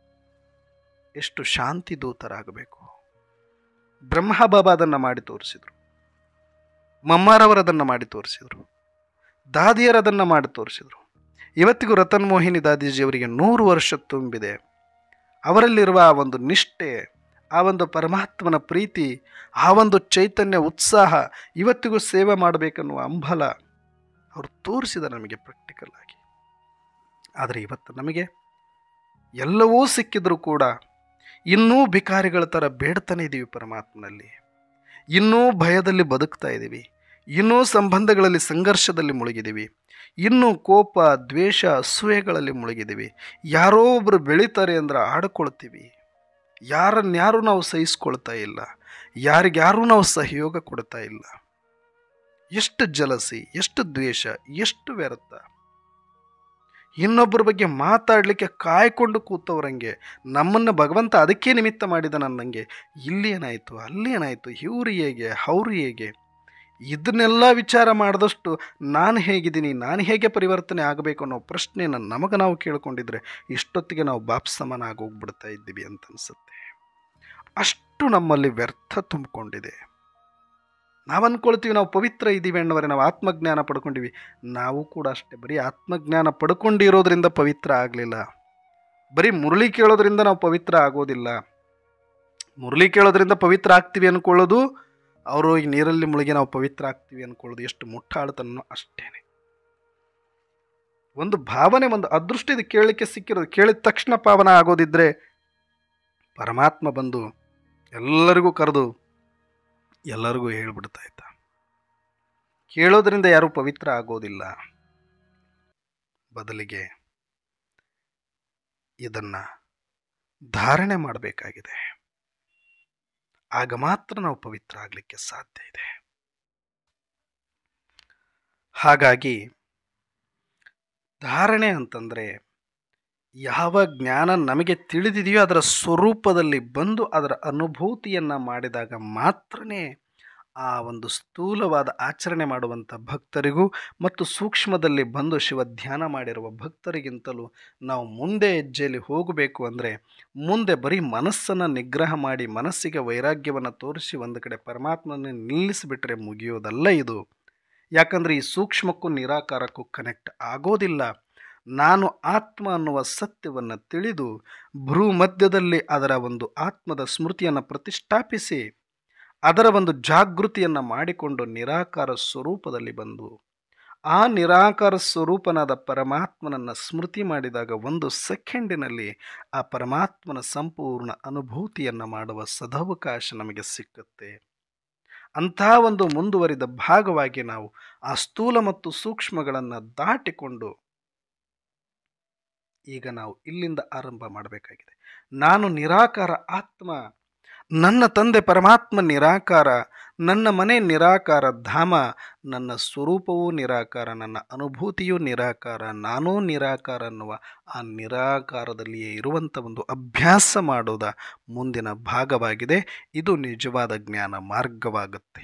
ಎಷ್ಟು ಶಾಂತಿ ದೂತರಾಗಬೇಕು ಬ್ರಹ್ಮಬಾಬಾ ಅದನ್ನು ಮಾಡಿ ತೋರಿಸಿದರು ಮಮ್ಮಾರವರದನ್ನು ಮಾಡಿ ತೋರಿಸಿದರು ದಾದಿಯರದನ್ನು ಮಾಡಿ ತೋರಿಸಿದರು ಇವತ್ತಿಗೂ ರತನ್ ಮೋಹಿನಿ ದಾದೀಜಿಯವರಿಗೆ ನೂರು ವರ್ಷ ತುಂಬಿದೆ ಅವರಲ್ಲಿರುವ ಆ ಒಂದು ನಿಷ್ಠೆ ಆ ಒಂದು ಪರಮಾತ್ಮನ ಪ್ರೀತಿ ಆ ಒಂದು ಚೈತನ್ಯ ಉತ್ಸಾಹ ಇವತ್ತಿಗೂ ಸೇವೆ ಮಾಡಬೇಕನ್ನುವ ಅಂಬಲ ಅವರು ತೋರಿಸಿದ ನಮಗೆ ಪ್ರಾಕ್ಟಿಕಲ್ ಆಗಿ ಆದರೆ ಇವತ್ತು ನಮಗೆ ಎಲ್ಲವೂ ಸಿಕ್ಕಿದರೂ ಕೂಡ ಇನ್ನೂ ಭಿಕಾರಿಗಳ ಥರ ಬೇಡ್ತಾನೆ ಇದ್ದೀವಿ ಪರಮಾತ್ಮನಲ್ಲಿ ಇನ್ನೂ ಭಯದಲ್ಲಿ ಬದುಕ್ತಾ ಇದ್ದೀವಿ ಇನ್ನೂ ಸಂಬಂಧಗಳಲ್ಲಿ ಸಂಘರ್ಷದಲ್ಲಿ ಮುಳುಗಿದ್ದೀವಿ ಇನ್ನೂ ಕೋಪ ದ್ವೇಷ ಅಸೂಯೆಗಳಲ್ಲಿ ಮುಳುಗಿದ್ದೀವಿ ಯಾರೋ ಒಬ್ಬರು ಬೆಳೀತಾರೆ ಅಂದ್ರೆ ಆಡ್ಕೊಳ್ತೀವಿ ಯಾರನ್ಯಾರೂ ನಾವು ಸಹಿಸ್ಕೊಳ್ತಾ ಇಲ್ಲ ಯಾರಿಗ್ಯಾರೂ ನಾವು ಸಹಯೋಗ ಕೊಡ್ತಾ ಇಲ್ಲ ಎಷ್ಟು ಜಲಸಿ ಎಷ್ಟು ದ್ವೇಷ ಎಷ್ಟು ವ್ಯರ್ಥ ಇನ್ನೊಬ್ಬರ ಬಗ್ಗೆ ಮಾತಾಡಲಿಕ್ಕೆ ಕಾಯ್ಕೊಂಡು ಕೂತವ್ರಂಗೆ ನಮ್ಮನ್ನು ಭಗವಂತ ಅದಕ್ಕೆ ನಿಮಿತ್ತ ಮಾಡಿದ ನನ್ನಂಗೆ ಇಲ್ಲಿ ಏನಾಯಿತು ಅಲ್ಲಿ ಏನಾಯಿತು ಇವ್ರು ಹೇಗೆ ಅವ್ರು ಹೇಗೆ ಇದನ್ನೆಲ್ಲ ವಿಚಾರ ಮಾಡಿದಷ್ಟು ನಾನು ಹೇಗಿದ್ದೀನಿ ನಾನು ಹೇಗೆ ಪರಿವರ್ತನೆ ಆಗಬೇಕು ಅನ್ನೋ ಪ್ರಶ್ನೆಯನ್ನು ನಮಗೆ ನಾವು ಕೇಳ್ಕೊಂಡಿದ್ರೆ ಇಷ್ಟೊತ್ತಿಗೆ ನಾವು ಬಾಪ್ ಸಮಾನ ಆಗೋಗ್ಬಿಡ್ತಾ ಇದ್ದೀವಿ ಅಂತ ಅನಿಸುತ್ತೆ ಅಷ್ಟು ನಮ್ಮಲ್ಲಿ ವ್ಯರ್ಥ ತುಂಬಿಕೊಂಡಿದೆ ನಾವು ಅಂದ್ಕೊಳ್ತೀವಿ ನಾವು ಪವಿತ್ರ ಇದ್ದೀವಿ ಅಣ್ಣವರೆ ನಾವು ಆತ್ಮಜ್ಞಾನ ಪಡ್ಕೊಂಡಿವಿ ನಾವು ಕೂಡ ಅಷ್ಟೇ ಬರೀ ಆತ್ಮಜ್ಞಾನ ಪಡ್ಕೊಂಡಿರೋದ್ರಿಂದ ಪವಿತ್ರ ಆಗಲಿಲ್ಲ ಬರೀ ಮುರಳಿ ಕೇಳೋದ್ರಿಂದ ನಾವು ಪವಿತ್ರ ಆಗೋದಿಲ್ಲ ಮುರಳಿ ಕೇಳೋದ್ರಿಂದ ಪವಿತ್ರ ಆಗ್ತೀವಿ ಅಂದ್ಕೊಳ್ಳೋದು ಅವರು ಈ ನೀರಲ್ಲಿ ಮುಳುಗಿ ನಾವು ಪವಿತ್ರ ಆಗ್ತೀವಿ ಅಂದ್ಕೊಳ್ಳೋದು ಎಷ್ಟು ಮುಟ್ಟಾಳ್ತನೋ ಅಷ್ಟೇನೆ ಒಂದು ಭಾವನೆ ಒಂದು ಅದೃಷ್ಟ ಇದು ಕೇಳಲಿಕ್ಕೆ ಸಿಕ್ಕಿರೋದು ಕೇಳಿದ ತಕ್ಷಣ ಪಾವನ ಆಗೋದಿದ್ರೆ ಪರಮಾತ್ಮ ಬಂದು ಎಲ್ಲರಿಗೂ ಕರೆದು ಎಲ್ಲರಿಗೂ ಹೇಳ್ಬಿಡ್ತಾ ಇದ್ದ ಕೇಳೋದ್ರಿಂದ ಯಾರೂ ಪವಿತ್ರ ಆಗೋದಿಲ್ಲ ಬದಲಿಗೆ ಇದನ್ನ ಧಾರಣೆ ಮಾಡಬೇಕಾಗಿದೆ ಆಗ ಮಾತ್ರ ನಾವು ಪವಿತ್ರ ಆಗಲಿಕ್ಕೆ ಸಾಧ್ಯ ಇದೆ ಹಾಗಾಗಿ ಧಾರಣೆ ಅಂತಂದರೆ ಯಾವ ಜ್ಞಾನ ನಮಗೆ ತಿಳಿದಿದೆಯೋ ಅದರ ಸ್ವರೂಪದಲ್ಲಿ ಬಂದು ಅದರ ಅನುಭೂತಿಯನ್ನು ಮಾಡಿದಾಗ ಮಾತ್ರನೇ ಆ ಒಂದು ಸ್ಥೂಲವಾದ ಆಚರಣೆ ಮಾಡುವಂಥ ಭಕ್ತರಿಗೂ ಮತ್ತು ಸೂಕ್ಷ್ಮದಲ್ಲಿ ಬಂದು ಶಿವ ಧ್ಯಾನ ಮಾಡಿರುವ ಭಕ್ತರಿಗಿಂತಲೂ ನಾವು ಮುಂದೆ ಹೆಜ್ಜೆಯಲ್ಲಿ ಹೋಗಬೇಕು ಅಂದರೆ ಮುಂದೆ ಬರೀ ಮನಸ್ಸನ್ನು ನಿಗ್ರಹ ಮಾಡಿ ಮನಸ್ಸಿಗೆ ವೈರಾಗ್ಯವನ್ನು ತೋರಿಸಿ ಒಂದು ಕಡೆ ಪರಮಾತ್ಮನ ನಿಲ್ಲಿಸಿಬಿಟ್ರೆ ಮುಗಿಯೋದಲ್ಲ ಇದು ಯಾಕಂದರೆ ಈ ಸೂಕ್ಷ್ಮಕ್ಕೂ ನಿರಾಕಾರಕ್ಕೂ ಕನೆಕ್ಟ್ ಆಗೋದಿಲ್ಲ ನಾನು ಆತ್ಮ ಅನ್ನುವ ಸತ್ಯವನ್ನು ತಿಳಿದು ಭ್ರೂ ಮಧ್ಯದಲ್ಲಿ ಅದರ ಒಂದು ಆತ್ಮದ ಸ್ಮೃತಿಯನ್ನು ಪ್ರತಿಷ್ಠಾಪಿಸಿ ಅದರ ಒಂದು ಜಾಗೃತಿಯನ್ನು ಮಾಡಿಕೊಂಡು ನಿರಾಕಾರ ಸ್ವರೂಪದಲ್ಲಿ ಬಂದು ಆ ನಿರಾಕಾರ ಸ್ವರೂಪನಾದ ಪರಮಾತ್ಮನನ್ನು ಸ್ಮೃತಿ ಮಾಡಿದಾಗ ಒಂದು ಸೆಕೆಂಡಿನಲ್ಲಿ ಆ ಪರಮಾತ್ಮನ ಸಂಪೂರ್ಣ ಅನುಭೂತಿಯನ್ನು ಮಾಡುವ ಸದವಕಾಶ ನಮಗೆ ಸಿಕ್ಕುತ್ತೆ ಅಂಥ ಒಂದು ಮುಂದುವರಿದ ಭಾಗವಾಗಿ ನಾವು ಆ ಸ್ಥೂಲ ಮತ್ತು ಸೂಕ್ಷ್ಮಗಳನ್ನು ದಾಟಿಕೊಂಡು ಈಗ ನಾವು ಇಲ್ಲಿಂದ ಆರಂಭ ಮಾಡಬೇಕಾಗಿದೆ ನಾನು ನಿರಾಕಾರ ಆತ್ಮ ನನ್ನ ತಂದೆ ಪರಮಾತ್ಮ ನಿರಾಕಾರ ನನ್ನ ಮನೆ ನಿರಾಕಾರ ಧಾಮ ನನ್ನ ಸ್ವರೂಪವೂ ನಿರಾಕಾರ ನನ್ನ ಅನುಭೂತಿಯೂ ನಿರಾಕಾರ ನಾನೂ ನಿರಾಕಾರ ಅನ್ನುವ ಆ ನಿರಾಕಾರದಲ್ಲಿಯೇ ಇರುವಂಥ ಒಂದು ಅಭ್ಯಾಸ ಮಾಡೋದ ಮುಂದಿನ ಭಾಗವಾಗಿದೆ ಇದು ನಿಜವಾದ ಜ್ಞಾನ ಮಾರ್ಗವಾಗುತ್ತೆ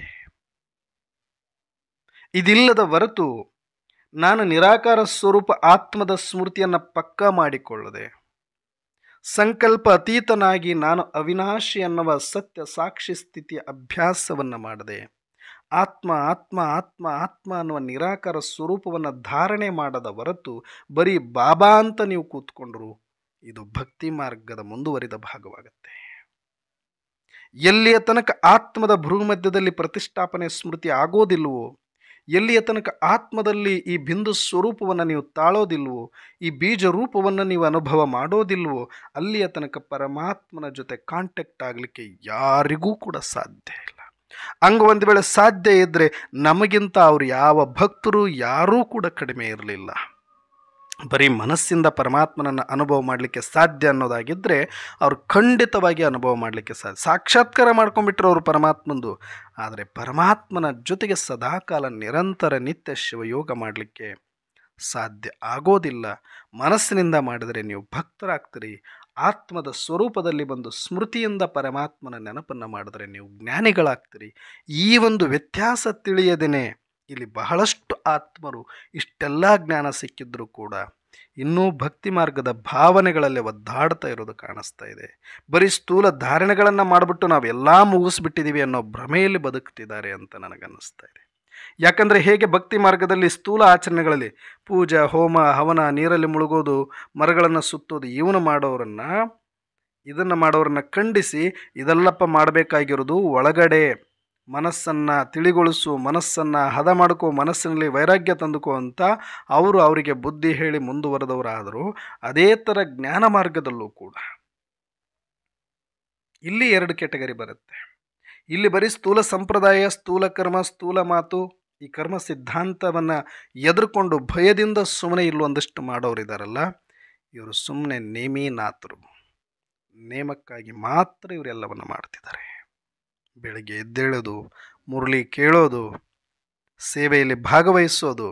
ಇದಿಲ್ಲದ ಹೊರತು ನಾನು ನಿರಾಕಾರ ಸ್ವರೂಪ ಆತ್ಮದ ಸ್ಮೃತಿಯನ್ನು ಪಕ್ಕಾ ಮಾಡಿಕೊಳ್ಳದೆ ಸಂಕಲ್ಪ ಅತೀತನಾಗಿ ನಾನು ಅವಿನಾಶಿ ಅನ್ನುವ ಸತ್ಯ ಸಾಕ್ಷಿ ಸ್ಥಿತಿಯ ಅಭ್ಯಾಸವನ್ನು ಮಾಡದೆ ಆತ್ಮ ಆತ್ಮ ಆತ್ಮ ಆತ್ಮ ಅನ್ನುವ ನಿರಾಕಾರ ಸ್ವರೂಪವನ್ನು ಧಾರಣೆ ಮಾಡದ ಹೊರತು ಬರೀ ಬಾಬಾ ಅಂತ ನೀವು ಕೂತ್ಕೊಂಡ್ರು ಇದು ಭಕ್ತಿ ಮಾರ್ಗದ ಮುಂದುವರಿದ ಭಾಗವಾಗುತ್ತೆ ಎಲ್ಲಿಯ ತನಕ ಆತ್ಮದ ಭ್ರೂಮಧ್ಯದಲ್ಲಿ ಪ್ರತಿಷ್ಠಾಪನೆ ಸ್ಮೃತಿ ಆಗೋದಿಲ್ವೋ ಎಲ್ಲಿಯ ತನಕ ಆತ್ಮದಲ್ಲಿ ಈ ಬಿಂದು ಸ್ವರೂಪವನ್ನು ನೀವು ತಾಳೋದಿಲ್ವೋ ಈ ಬೀಜ ರೂಪವನ್ನು ನೀವು ಅನುಭವ ಮಾಡೋದಿಲ್ವೋ ಅಲ್ಲಿಯ ತನಕ ಪರಮಾತ್ಮನ ಜೊತೆ ಕಾಂಟ್ಯಾಕ್ಟ್ ಆಗಲಿಕ್ಕೆ ಯಾರಿಗೂ ಕೂಡ ಸಾಧ್ಯ ಇಲ್ಲ ಹಂಗೆ ಒಂದು ವೇಳೆ ಸಾಧ್ಯ ಇದ್ದರೆ ನಮಗಿಂತ ಅವರು ಯಾವ ಭಕ್ತರು ಯಾರೂ ಕೂಡ ಕಡಿಮೆ ಇರಲಿಲ್ಲ ಬರೀ ಮನಸ್ಸಿಂದ ಪರಮಾತ್ಮನನ್ನು ಅನುಭವ ಮಾಡಲಿಕ್ಕೆ ಸಾಧ್ಯ ಅನ್ನೋದಾಗಿದ್ದರೆ ಅವ್ರು ಖಂಡಿತವಾಗಿ ಅನುಭವ ಮಾಡಲಿಕ್ಕೆ ಸಾಧ್ಯ ಸಾಕ್ಷಾತ್ಕಾರ ಮಾಡ್ಕೊಂಡ್ಬಿಟ್ರು ಅವರು ಪರಮಾತ್ಮಂದು ಆದರೆ ಪರಮಾತ್ಮನ ಜೊತೆಗೆ ಸದಾಕಾಲ ನಿರಂತರ ನಿತ್ಯ ಶಿವಯೋಗ ಮಾಡಲಿಕ್ಕೆ ಸಾಧ್ಯ ಆಗೋದಿಲ್ಲ ಮನಸ್ಸಿನಿಂದ ಮಾಡಿದರೆ ನೀವು ಭಕ್ತರಾಗ್ತೀರಿ ಆತ್ಮದ ಸ್ವರೂಪದಲ್ಲಿ ಬಂದು ಸ್ಮೃತಿಯಿಂದ ಪರಮಾತ್ಮನ ನೆನಪನ್ನು ಮಾಡಿದರೆ ನೀವು ಜ್ಞಾನಿಗಳಾಗ್ತೀರಿ ಈ ಒಂದು ವ್ಯತ್ಯಾಸ ತಿಳಿಯದೇನೆ ಇಲ್ಲಿ ಬಹಳಷ್ಟು ಆತ್ಮರು ಇಷ್ಟೆಲ್ಲ ಜ್ಞಾನ ಸಿಕ್ಕಿದ್ರೂ ಕೂಡ ಇನ್ನೂ ಭಕ್ತಿ ಮಾರ್ಗದ ಭಾವನೆಗಳಲ್ಲಿ ಒದ್ದಾಡ್ತಾ ಇರೋದು ಕಾಣಿಸ್ತಾ ಇದೆ ಬರೀ ಸ್ಥೂಲ ಧಾರಣೆಗಳನ್ನು ಮಾಡಿಬಿಟ್ಟು ನಾವೆಲ್ಲ ಮುಗಿಸ್ಬಿಟ್ಟಿದ್ದೀವಿ ಅನ್ನೋ ಭ್ರಮೆಯಲ್ಲಿ ಬದುಕ್ತಿದ್ದಾರೆ ಅಂತ ನನಗನ್ನಿಸ್ತಾ ಇದೆ ಯಾಕಂದರೆ ಹೇಗೆ ಭಕ್ತಿ ಮಾರ್ಗದಲ್ಲಿ ಸ್ಥೂಲ ಆಚರಣೆಗಳಲ್ಲಿ ಪೂಜಾ ಹೋಮ ಹವನ ನೀರಲ್ಲಿ ಮುಳುಗೋದು ಮರಗಳನ್ನು ಸುತ್ತೋದು ಇವನು ಮಾಡೋರನ್ನ ಇದನ್ನು ಮಾಡೋರನ್ನ ಖಂಡಿಸಿ ಇದೆಲ್ಲಪ್ಪ ಮಾಡಬೇಕಾಗಿರೋದು ಒಳಗಡೆ ಮನಸ್ಸನ್ನು ತಿಳಿಗೊಳಿಸು ಮನಸ್ಸನ್ನು ಹದ ಮಾಡ್ಕೋ ಮನಸ್ಸಿನಲ್ಲಿ ವೈರಾಗ್ಯ ತಂದುಕೋ ಅಂತ ಅವರು ಅವರಿಗೆ ಬುದ್ಧಿ ಹೇಳಿ ಮುಂದುವರೆದವರಾದರೂ ಅದೇ ಥರ ಜ್ಞಾನ ಮಾರ್ಗದಲ್ಲೂ ಕೂಡ ಇಲ್ಲಿ ಎರಡು ಕೆಟಗರಿ ಬರುತ್ತೆ ಇಲ್ಲಿ ಬರೀ ಸ್ಥೂಲ ಸಂಪ್ರದಾಯ ಸ್ಥೂಲ ಕರ್ಮ ಸ್ಥೂಲ ಮಾತು ಈ ಕರ್ಮ ಸಿದ್ಧಾಂತವನ್ನು ಎದುರುಕೊಂಡು ಭಯದಿಂದ ಸುಮ್ಮನೆ ಇಲ್ಲಿ ಒಂದಷ್ಟು ಮಾಡೋರಿದ್ದಾರಲ್ಲ ಇವರು ಸುಮ್ಮನೆ ನೇಮಿನಾಥರು ನೇಮಕ್ಕಾಗಿ ಮಾತ್ರ ಇವರೆಲ್ಲವನ್ನು ಮಾಡ್ತಿದ್ದಾರೆ ಬೆಳಗ್ಗೆ ಎದ್ದೇಳೋದು ಮುರಳಿ ಕೇಳೋದು ಸೇವೆಯಲ್ಲಿ ಭಾಗವಹಿಸೋದು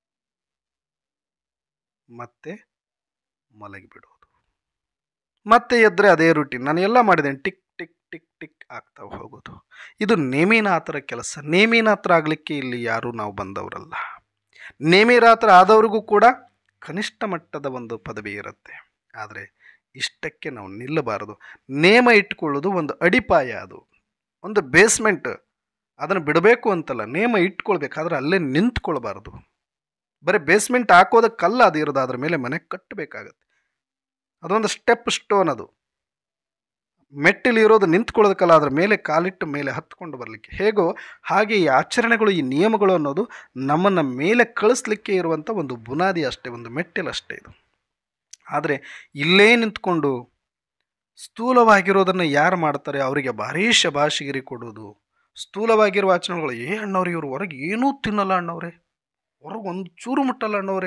ಮತ್ತೆ ಮಲಗಿಬಿಡೋದು ಮತ್ತೆ ಎದ್ದರೆ ಅದೇ ರೂಟೀನ್ ನಾನು ಎಲ್ಲ ಮಾಡಿದ್ದೇನೆ ಟಿಕ್ ಟಿಕ್ ಟಿಕ್ ಟಿಕ್ ಆಗ್ತಾ ಹೋಗೋದು ಇದು ನೇಮಿನಾಥರ ಕೆಲಸ ನೇಮಿನಾಥರ ಆಗಲಿಕ್ಕೆ ಇಲ್ಲಿ ಯಾರೂ ನಾವು ಬಂದವರಲ್ಲ ನೇಮಿನಾಥರ ಆದವ್ರಿಗೂ ಕೂಡ ಕನಿಷ್ಠ ಮಟ್ಟದ ಒಂದು ಪದವಿ ಇರುತ್ತೆ ಆದರೆ ಇಷ್ಟಕ್ಕೆ ನಾವು ನಿಲ್ಲಬಾರದು ನೇಮ ಇಟ್ಕೊಳ್ಳೋದು ಒಂದು ಅಡಿಪಾಯ ಅದು ಒಂದು ಬೇಸ್ಮೆಂಟ್ ಅದನ್ನು ಬಿಡಬೇಕು ಅಂತಲ್ಲ ನೇಮ ಇಟ್ಕೊಳ್ಬೇಕಾದ್ರೆ ಅಲ್ಲೇ ನಿಂತ್ಕೊಳ್ಬಾರ್ದು ಬರೀ ಬೇಸ್ಮೆಂಟ್ ಹಾಕೋದಕ್ಕಲ್ಲ ಅದು ಇರೋದು ಅದ್ರ ಮೇಲೆ ಮನೆ ಕಟ್ಟಬೇಕಾಗತ್ತೆ ಅದೊಂದು ಸ್ಟೆಪ್ ಸ್ಟೋನ್ ಅದು ಮೆಟ್ಟಿಲು ಇರೋದು ನಿಂತ್ಕೊಳ್ಳೋದಕ್ಕಲ್ಲ ಅದ್ರ ಮೇಲೆ ಕಾಲಿಟ್ಟು ಮೇಲೆ ಹತ್ಕೊಂಡು ಬರಲಿಕ್ಕೆ ಹೇಗೋ ಹಾಗೆ ಈ ಆಚರಣೆಗಳು ಈ ನಿಯಮಗಳು ಅನ್ನೋದು ನಮ್ಮನ್ನು ಮೇಲೆ ಕಳಿಸ್ಲಿಕ್ಕೆ ಇರುವಂಥ ಒಂದು ಬುನಾದಿ ಅಷ್ಟೇ ಒಂದು ಮೆಟ್ಟಿಲು ಅಷ್ಟೇ ಇದು ಆದರೆ ಇಲ್ಲೇ ನಿಂತ್ಕೊಂಡು ಸ್ಥೂಲವಾಗಿರೋದನ್ನು ಯಾರು ಮಾಡ್ತಾರೆ ಅವರಿಗೆ ಭಾರೀ ಶಬಾಷಿಗಿರಿ ಕೊಡೋದು ಸ್ಥೂಲವಾಗಿರುವ ಆಚರಣೆಗಳು ಏ ಅಣ್ಣವ್ರೆ ಇವರು ಹೊರಗೆ ಏನೂ ತಿನ್ನಲ್ಲ ಅಣ್ಣವ್ರೆ ಹೊರಗೆ ಒಂದು ಚೂರು ಮುಟ್ಟಲ್ಲ ಅಣ್ಣವ್ರೆ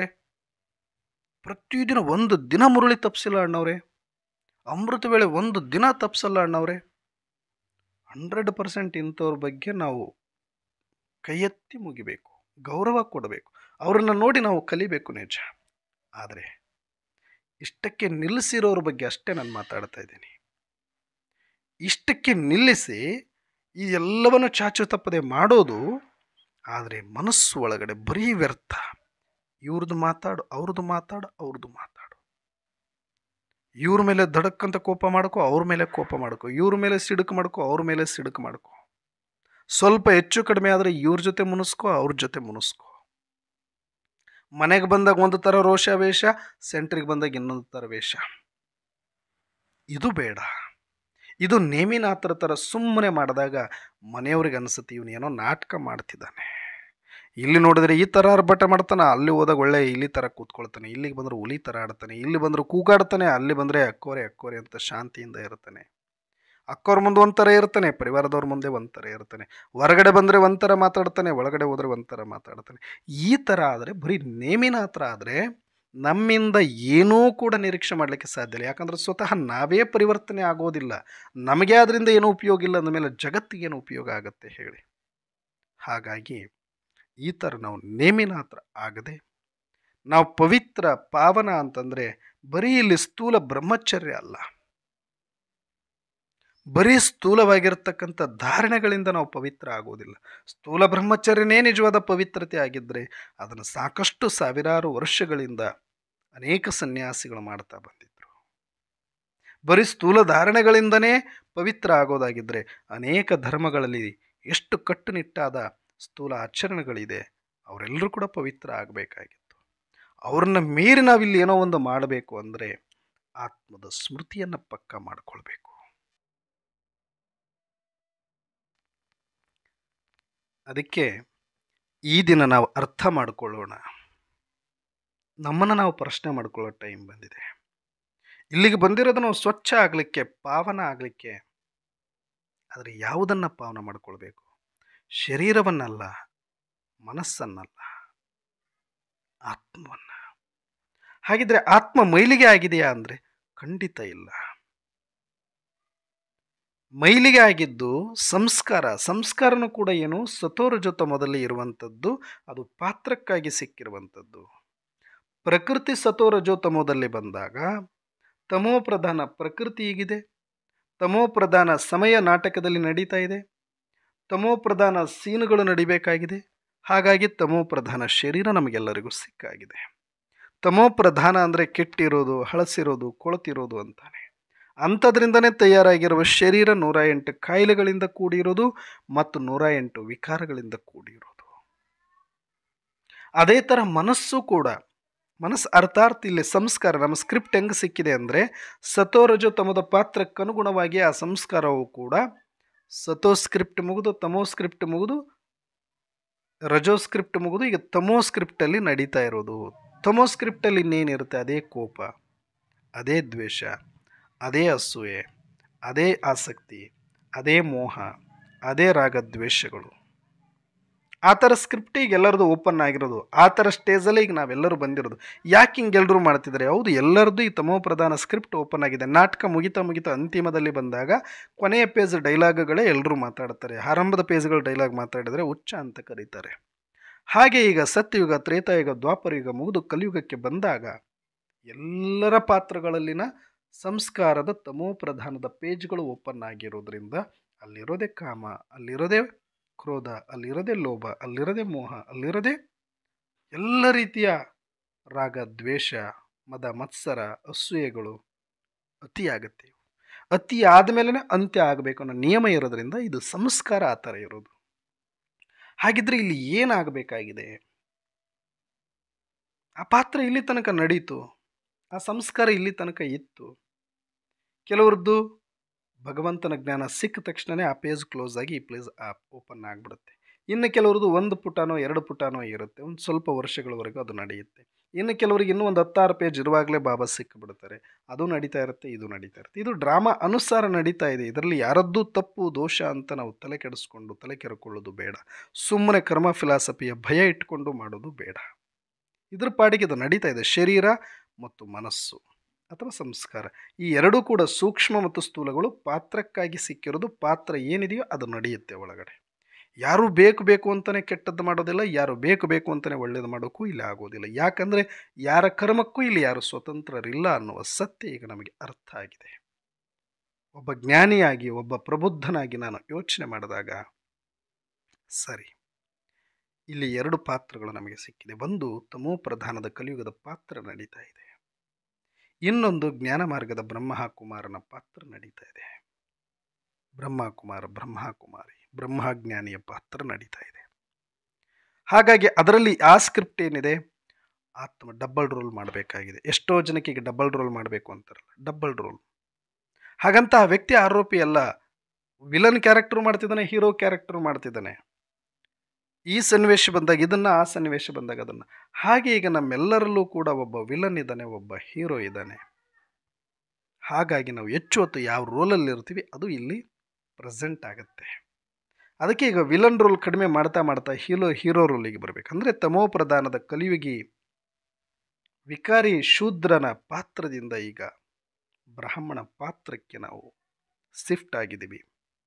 ಪ್ರತಿದಿನ ಒಂದು ದಿನ ಮುರುಳಿ ತಪ್ಪಿಸಿಲ್ಲ ಅಣ್ಣವ್ರೆ ಅಮೃತ ವೇಳೆ ಒಂದು ದಿನ ತಪ್ಪಿಸಲ್ಲ ಅಣ್ಣವ್ರೆ ಹಂಡ್ರೆಡ್ ಪರ್ಸೆಂಟ್ ಇಂಥವ್ರ ಬಗ್ಗೆ ನಾವು ಕೈ ಎತ್ತಿ ಮುಗಿಬೇಕು ಗೌರವ ಕೊಡಬೇಕು ಅವ್ರನ್ನ ನೋಡಿ ನಾವು ಕಲಿಬೇಕು ನಿಜ ಆದರೆ ಇಷ್ಟಕ್ಕೆ ನಿಲ್ಲಿಸಿರೋರ ಬಗ್ಗೆ ಅಷ್ಟೇ ನಾನು ಮಾತಾಡ್ತಾ ಇದ್ದೀನಿ ಇಷ್ಟಕ್ಕೆ ನಿಲ್ಲಿಸಿ ಈ ಎಲ್ಲವನ್ನು ಚಾಚು ತಪ್ಪದೆ ಮಾಡೋದು ಆದರೆ ಮನಸ್ಸು ಒಳಗಡೆ ಬರೀ ವ್ಯರ್ಥ ಇವ್ರದ್ದು ಮಾತಾಡು ಅವ್ರದ್ದು ಮಾತಾಡು ಅವ್ರದ್ದು ಮಾತಾಡು ಇವ್ರ ಮೇಲೆ ದಡಕ್ಕಂತ ಕೋಪ ಮಾಡ್ಕೊ ಅವ್ರ ಮೇಲೆ ಕೋಪ ಮಾಡ್ಕೊ ಇವ್ರ ಮೇಲೆ ಸಿಡುಕು ಮಾಡ್ಕೊ ಅವ್ರ ಮೇಲೆ ಸಿಡುಕು ಮಾಡ್ಕೊ ಸ್ವಲ್ಪ ಹೆಚ್ಚು ಕಡಿಮೆ ಆದರೆ ಇವ್ರ ಜೊತೆ ಮುನಿಸ್ಕೊ ಅವ್ರ ಜೊತೆ ಮುನಿಸ್ಕೊ ಮನೆಗೆ ಬಂದಾಗ ಒಂದು ಥರ ರೋಷ ವೇಷ ಸೆಂಟ್ರಿಗೆ ಬಂದಾಗ ಇನ್ನೊಂದು ಥರ ವೇಷ ಇದು ಬೇಡ ಇದು ನೇಮಿನಾಥರ ಥರ ಸುಮ್ಮನೆ ಮಾಡಿದಾಗ ಮನೆಯವ್ರಿಗೆ ಅನಿಸುತ್ತೆ ಇವನು ಏನೋ ನಾಟಕ ಮಾಡ್ತಿದ್ದಾನೆ ಇಲ್ಲಿ ನೋಡಿದ್ರೆ ಈ ಥರ ಅರ್ಭಟ ಮಾಡ್ತಾನೆ ಅಲ್ಲಿ ಹೋದಾಗ ಒಳ್ಳೆ ಇಲ್ಲಿ ಥರ ಕೂತ್ಕೊಳ್ತಾನೆ ಇಲ್ಲಿಗೆ ಬಂದರೆ ಹುಲಿ ಥರ ಆಡ್ತಾನೆ ಇಲ್ಲಿ ಬಂದರೆ ಕೂಗಾಡ್ತಾನೆ ಅಲ್ಲಿ ಬಂದರೆ ಅಕ್ಕೋರೆ ಅಕ್ಕೋರೆ ಅಂತ ಶಾಂತಿಯಿಂದ ಇರ್ತಾನೆ ಅಕ್ಕೋರ ಮುಂದೆ ಒಂಥರ ಇರ್ತಾನೆ ಪರಿವಾರದವ್ರ ಮುಂದೆ ಒಂಥರ ಇರ್ತಾನೆ ಹೊರಗಡೆ ಬಂದರೆ ಒಂಥರ ಮಾತಾಡ್ತಾನೆ ಒಳಗಡೆ ಹೋದರೆ ಒಂಥರ ಮಾತಾಡ್ತಾನೆ ಈ ಥರ ಆದರೆ ಬರೀ ನೇಮಿನ ಹತ್ರ ಆದರೆ ನಮ್ಮಿಂದ ಏನೂ ಕೂಡ ನಿರೀಕ್ಷೆ ಮಾಡಲಿಕ್ಕೆ ಸಾಧ್ಯ ಇಲ್ಲ ಯಾಕಂದ್ರೆ ಸ್ವತಃ ನಾವೇ ಪರಿವರ್ತನೆ ಆಗೋದಿಲ್ಲ ನಮಗೆ ಅದರಿಂದ ಏನೂ ಉಪಯೋಗ ಇಲ್ಲ ಅಂದಮೇಲೆ ಜಗತ್ತಿಗೇನು ಉಪಯೋಗ ಆಗುತ್ತೆ ಹೇಳಿ ಹಾಗಾಗಿ ಈ ಥರ ನಾವು ನೇಮಿನ ಹತ್ರ ಆಗದೆ ನಾವು ಪವಿತ್ರ ಪಾವನ ಅಂತಂದರೆ ಬರೀ ಇಲ್ಲಿ ಸ್ಥೂಲ ಬ್ರಹ್ಮಚರ್ಯ ಅಲ್ಲ ಬರೀ ಸ್ಥೂಲವಾಗಿರ್ತಕ್ಕಂಥ ಧಾರಣೆಗಳಿಂದ ನಾವು ಪವಿತ್ರ ಆಗೋದಿಲ್ಲ ಸ್ಥೂಲ ಬ್ರಹ್ಮಚರ್ಯನೇ ನಿಜವಾದ ಪವಿತ್ರತೆ ಆಗಿದ್ದರೆ ಅದನ್ನು ಸಾಕಷ್ಟು ಸಾವಿರಾರು ವರ್ಷಗಳಿಂದ ಅನೇಕ ಸನ್ಯಾಸಿಗಳು ಮಾಡ್ತಾ ಬಂದಿದ್ದರು ಬರೀ ಸ್ಥೂಲ ಧಾರಣೆಗಳಿಂದನೇ ಪವಿತ್ರ ಆಗೋದಾಗಿದ್ದರೆ ಅನೇಕ ಧರ್ಮಗಳಲ್ಲಿ ಎಷ್ಟು ಕಟ್ಟುನಿಟ್ಟಾದ ಸ್ಥೂಲ ಆಚರಣೆಗಳಿದೆ ಅವರೆಲ್ಲರೂ ಕೂಡ ಪವಿತ್ರ ಆಗಬೇಕಾಗಿತ್ತು ಅವ್ರನ್ನ ಮೀರಿ ನಾವಿಲ್ಲಿ ಏನೋ ಒಂದು ಮಾಡಬೇಕು ಅಂದರೆ ಆತ್ಮದ ಸ್ಮೃತಿಯನ್ನು ಪಕ್ಕ ಮಾಡಿಕೊಳ್ಬೇಕು ಅದಕ್ಕೆ ಈ ದಿನ ನಾವು ಅರ್ಥ ಮಾಡಿಕೊಳ್ಳೋಣ ನಮ್ಮನ್ನು ನಾವು ಪ್ರಶ್ನೆ ಮಾಡ್ಕೊಳ್ಳೋ ಟೈಮ್ ಬಂದಿದೆ ಇಲ್ಲಿಗೆ ಬಂದಿರೋದು ನಾವು ಸ್ವಚ್ಛ ಆಗಲಿಕ್ಕೆ ಪಾವನ ಆಗಲಿಕ್ಕೆ ಆದರೆ ಯಾವುದನ್ನು ಪಾವನ ಮಾಡ್ಕೊಳ್ಬೇಕು ಶರೀರವನ್ನಲ್ಲ ಮನಸ್ಸನ್ನಲ್ಲ ಆತ್ಮವನ್ನ ಹಾಗಿದ್ರೆ ಆತ್ಮ ಮೈಲಿಗೆ ಆಗಿದೆಯಾ ಅಂದರೆ ಖಂಡಿತ ಇಲ್ಲ ಮೈಲಿಗೆ ಆಗಿದ್ದು ಸಂಸ್ಕಾರ ಸಂಸ್ಕಾರನೂ ಕೂಡ ಏನು ಸತೋರ ಜೊತೆ ಮೊದಲೇ ಇರುವಂಥದ್ದು ಅದು ಪಾತ್ರಕ್ಕಾಗಿ ಸಿಕ್ಕಿರುವಂಥದ್ದು ಪ್ರಕೃತಿ ಸತೋರ ಜೋತ ಮೊದಲೇ ಬಂದಾಗ ತಮೋ ಪ್ರಧಾನ ಪ್ರಕೃತಿ ಈಗಿದೆ ತಮೋ ಪ್ರಧಾನ ಸಮಯ ನಾಟಕದಲ್ಲಿ ನಡೀತಾ ಇದೆ ತಮೋ ಪ್ರಧಾನ ಸೀನುಗಳು ನಡಿಬೇಕಾಗಿದೆ ಹಾಗಾಗಿ ತಮೋ ಪ್ರಧಾನ ಶರೀರ ನಮಗೆಲ್ಲರಿಗೂ ಸಿಕ್ಕಾಗಿದೆ ತಮೋ ಪ್ರಧಾನ ಅಂದರೆ ಕೆಟ್ಟಿರೋದು ಹಳಸಿರೋದು ಕೊಳತಿರೋದು ಅಂತಾನೆ ಅಂಥದ್ರಿಂದನೇ ತಯಾರಾಗಿರುವ ಶರೀರ ನೂರ ಎಂಟು ಕಾಯಿಲೆಗಳಿಂದ ಕೂಡಿರೋದು ಮತ್ತು ನೂರ ಎಂಟು ವಿಕಾರಗಳಿಂದ ಕೂಡಿರೋದು ಅದೇ ಥರ ಮನಸ್ಸು ಕೂಡ ಮನಸ್ಸು ಅರ್ಥಾರ್ಥ್ ಇಲ್ಲಿ ಸಂಸ್ಕಾರ ನಮ್ಮ ಸ್ಕ್ರಿಪ್ಟ್ ಹೆಂಗೆ ಸಿಕ್ಕಿದೆ ಅಂದರೆ ಸತೋರಜೋ ತಮದ ಪಾತ್ರಕ್ಕನುಗುಣವಾಗಿ ಆ ಸಂಸ್ಕಾರವು ಕೂಡ ಸತೋ ಸ್ಕ್ರಿಪ್ಟ್ ಮುಗಿದು ತಮೋ ಸ್ಕ್ರಿಪ್ಟ್ ಮುಗಿದು ರಜೋ ಸ್ಕ್ರಿಪ್ಟ್ ಮುಗಿದು ಈಗ ತಮೋ ಸ್ಕ್ರಿಪ್ಟಲ್ಲಿ ನಡೀತಾ ಇರೋದು ತಮೋ ಸ್ಕ್ರಿಪ್ಟಲ್ಲಿ ಇನ್ನೇನಿರುತ್ತೆ ಅದೇ ಕೋಪ ಅದೇ ದ್ವೇಷ ಅದೇ ಅಸೂಯೆ ಅದೇ ಆಸಕ್ತಿ ಅದೇ ಮೋಹ ಅದೇ ರಾಗದ್ವೇಷಗಳು ಆ ಥರ ಸ್ಕ್ರಿಪ್ಟ್ ಈಗ ಎಲ್ಲರದು ಓಪನ್ ಆಗಿರೋದು ಆ ಥರ ಸ್ಟೇಜಲ್ಲೇ ಈಗ ನಾವೆಲ್ಲರೂ ಬಂದಿರೋದು ಯಾಕೆ ಹಿಂಗೆ ಎಲ್ಲರೂ ಮಾಡ್ತಿದ್ದಾರೆ ಹೌದು ಎಲ್ಲರದ್ದು ಈ ತಮೋ ಪ್ರಧಾನ ಸ್ಕ್ರಿಪ್ಟ್ ಓಪನ್ ಆಗಿದೆ ನಾಟಕ ಮುಗಿತಾ ಮುಗಿತಾ ಅಂತಿಮದಲ್ಲಿ ಬಂದಾಗ ಕೊನೆಯ ಪೇಜ್ ಡೈಲಾಗ್ಗಳೇ ಎಲ್ಲರೂ ಮಾತಾಡ್ತಾರೆ ಆರಂಭದ ಪೇಜ್ಗಳು ಡೈಲಾಗ್ ಮಾತಾಡಿದರೆ ಉಚ್ಚ ಅಂತ ಕರೀತಾರೆ ಹಾಗೆ ಈಗ ಸತ್ಯಯುಗ ತ್ರೇತಾಯುಗ ದ್ವಾಪರಯುಗ ಮುಗಿದು ಕಲಿಯುಗಕ್ಕೆ ಬಂದಾಗ ಎಲ್ಲರ ಪಾತ್ರಗಳಲ್ಲಿನ ಸಂಸ್ಕಾರದ ತಮೋ ಪ್ರಧಾನದ ಪೇಜ್ಗಳು ಓಪನ್ ಆಗಿರೋದ್ರಿಂದ ಅಲ್ಲಿರೋದೇ ಕಾಮ ಅಲ್ಲಿರೋದೇ ಕ್ರೋಧ ಅಲ್ಲಿರೋದೇ ಲೋಭ ಅಲ್ಲಿರೋದೇ ಮೋಹ ಅಲ್ಲಿರೋದೇ ಎಲ್ಲ ರೀತಿಯ ರಾಗ ದ್ವೇಷ ಮದ ಮತ್ಸರ ಅಸೂಯೆಗಳು ಅತಿ ಆಗತ್ತೆ ಇವು. ಅತಿ ಆದಮೇಲೆ ಅಂತ್ಯ ಆಗಬೇಕು ಅನ್ನೋ ನಿಯಮ ಇರೋದ್ರಿಂದ ಇದು ಸಂಸ್ಕಾರ ಆ ಥರ ಇರೋದು ಹಾಗಿದ್ರೆ ಇಲ್ಲಿ ಏನಾಗಬೇಕಾಗಿದೆ ಆ ಪಾತ್ರ ಇಲ್ಲಿ ತನಕ ನಡೀತು ಆ ಸಂಸ್ಕಾರ ಇಲ್ಲಿ ತನಕ ಇತ್ತು ಕೆಲವ್ರದ್ದು ಭಗವಂತನ ಜ್ಞಾನ ಸಿಕ್ಕ ತಕ್ಷಣವೇ ಆ ಪೇಜ್ ಕ್ಲೋಸ್ ಆಗಿ ಈ ಪ್ಲೇಸ್ ಆಪ್ ಓಪನ್ ಆಗಿಬಿಡುತ್ತೆ ಇನ್ನು ಕೆಲವ್ರದ್ದು ಒಂದು ಪುಟನೋ ಎರಡು ಪುಟನೋ ಇರುತ್ತೆ ಒಂದು ಸ್ವಲ್ಪ ವರ್ಷಗಳವರೆಗೂ ಅದು ನಡೆಯುತ್ತೆ ಇನ್ನು ಕೆಲವರಿಗೆ ಇನ್ನೂ ಒಂದು ಹತ್ತಾರು ಪೇಜ್ ಇರುವಾಗಲೇ ಬಾಬಾ ಸಿಕ್ಕಿಬಿಡ್ತಾರೆ ಅದು ನಡೀತಾ ಇರುತ್ತೆ ಇದು ನಡೀತಾ ಇರುತ್ತೆ ಇದು ಡ್ರಾಮಾ ಅನುಸಾರ ನಡೀತಾ ಇದೆ ಇದರಲ್ಲಿ ಯಾರದ್ದೂ ತಪ್ಪು ದೋಷ ಅಂತ ನಾವು ತಲೆ ಕೆಡಿಸ್ಕೊಂಡು ತಲೆ ಕೆರ್ಕೊಳ್ಳೋದು ಬೇಡ ಸುಮ್ಮನೆ ಕರ್ಮ ಫಿಲಾಸಫಿಯ ಭಯ ಇಟ್ಕೊಂಡು ಮಾಡೋದು ಬೇಡ ಇದ್ರ ಪಾಡಿಗೆ ಇದು ನಡೀತಾ ಇದೆ ಶರೀರ ಮತ್ತು ಮನಸ್ಸು ಅಥವಾ ಸಂಸ್ಕಾರ ಈ ಎರಡೂ ಕೂಡ ಸೂಕ್ಷ್ಮ ಮತ್ತು ಸ್ಥೂಲಗಳು ಪಾತ್ರಕ್ಕಾಗಿ ಸಿಕ್ಕಿರೋದು ಪಾತ್ರ ಏನಿದೆಯೋ ಅದು ನಡೆಯುತ್ತೆ ಒಳಗಡೆ ಯಾರು ಬೇಕು ಬೇಕು ಅಂತಲೇ ಕೆಟ್ಟದ್ದು ಮಾಡೋದಿಲ್ಲ ಯಾರು ಬೇಕು ಬೇಕು ಅಂತಲೇ ಒಳ್ಳೇದು ಮಾಡೋಕ್ಕೂ ಇಲ್ಲಿ ಆಗೋದಿಲ್ಲ ಯಾಕಂದರೆ ಯಾರ ಕರ್ಮಕ್ಕೂ ಇಲ್ಲಿ ಯಾರು ಸ್ವತಂತ್ರರಿಲ್ಲ ಅನ್ನುವ ಸತ್ಯ ಈಗ ನಮಗೆ ಅರ್ಥ ಆಗಿದೆ ಒಬ್ಬ ಜ್ಞಾನಿಯಾಗಿ ಒಬ್ಬ ಪ್ರಬುದ್ಧನಾಗಿ ನಾನು ಯೋಚನೆ ಮಾಡಿದಾಗ ಸರಿ ಇಲ್ಲಿ ಎರಡು ಪಾತ್ರಗಳು ನಮಗೆ ಸಿಕ್ಕಿದೆ ಒಂದು ತಮೋ ಪ್ರಧಾನದ ಕಲಿಯುಗದ ಪಾತ್ರ ನಡೀತಾ ಇದೆ ಇನ್ನೊಂದು ಜ್ಞಾನ ಮಾರ್ಗದ ಬ್ರಹ್ಮಕುಮಾರನ ಪಾತ್ರ ನಡೀತಾ ಇದೆ ಬ್ರಹ್ಮಕುಮಾರ ಬ್ರಹ್ಮಕುಮಾರಿ ಬ್ರಹ್ಮಜ್ಞಾನಿಯ ಪಾತ್ರ ನಡೀತಾ ಇದೆ ಹಾಗಾಗಿ ಅದರಲ್ಲಿ ಆ ಸ್ಕ್ರಿಪ್ಟ್ ಏನಿದೆ ಆತ್ಮ ಡಬಲ್ ರೋಲ್ ಮಾಡಬೇಕಾಗಿದೆ ಎಷ್ಟೋ ಜನಕ್ಕೆ ಈಗ ಡಬಲ್ ರೋಲ್ ಮಾಡಬೇಕು ಅಂತಾರಲ್ಲ ಡಬಲ್ ರೋಲ್ ಹಾಗಂತ ಆ ವ್ಯಕ್ತಿ ಆರೋಪಿ ಅಲ್ಲ ವಿಲನ್ ಕ್ಯಾರೆಕ್ಟರ್ ಮಾಡ್ತಿದ್ದಾನೆ ಹೀರೋ ಕ್ಯಾರೆಕ್ಟರ್ ಮಾಡ್ತಿದ್ದಾನೆ ಈ ಸನ್ನಿವೇಶ ಬಂದಾಗ ಇದನ್ನು ಆ ಸನ್ನಿವೇಶ ಬಂದಾಗ ಅದನ್ನು ಹಾಗೆ ಈಗ ನಮ್ಮೆಲ್ಲರಲ್ಲೂ ಕೂಡ ಒಬ್ಬ ವಿಲನ್ ಇದ್ದಾನೆ ಒಬ್ಬ ಹೀರೋ ಇದ್ದಾನೆ ಹಾಗಾಗಿ ನಾವು ಹೆಚ್ಚು ಹೊತ್ತು ಯಾವ ರೋಲಲ್ಲಿ ಇರ್ತೀವಿ ಅದು ಇಲ್ಲಿ ಪ್ರೆಸೆಂಟ್ ಆಗುತ್ತೆ ಅದಕ್ಕೆ ಈಗ ವಿಲನ್ ರೋಲ್ ಕಡಿಮೆ ಮಾಡ್ತಾ ಮಾಡ್ತಾ ಹೀರೋ ಹೀರೋ ರೋಲಿಗೆ ಬರಬೇಕು ಅಂದರೆ ತಮೋ ಪ್ರಧಾನದ ಕಲಿಯುಗಿ ವಿಕಾರಿ ಶೂದ್ರನ ಪಾತ್ರದಿಂದ ಈಗ ಬ್ರಾಹ್ಮಣ ಪಾತ್ರಕ್ಕೆ ನಾವು ಶಿಫ್ಟ್ ಆಗಿದ್ದೀವಿ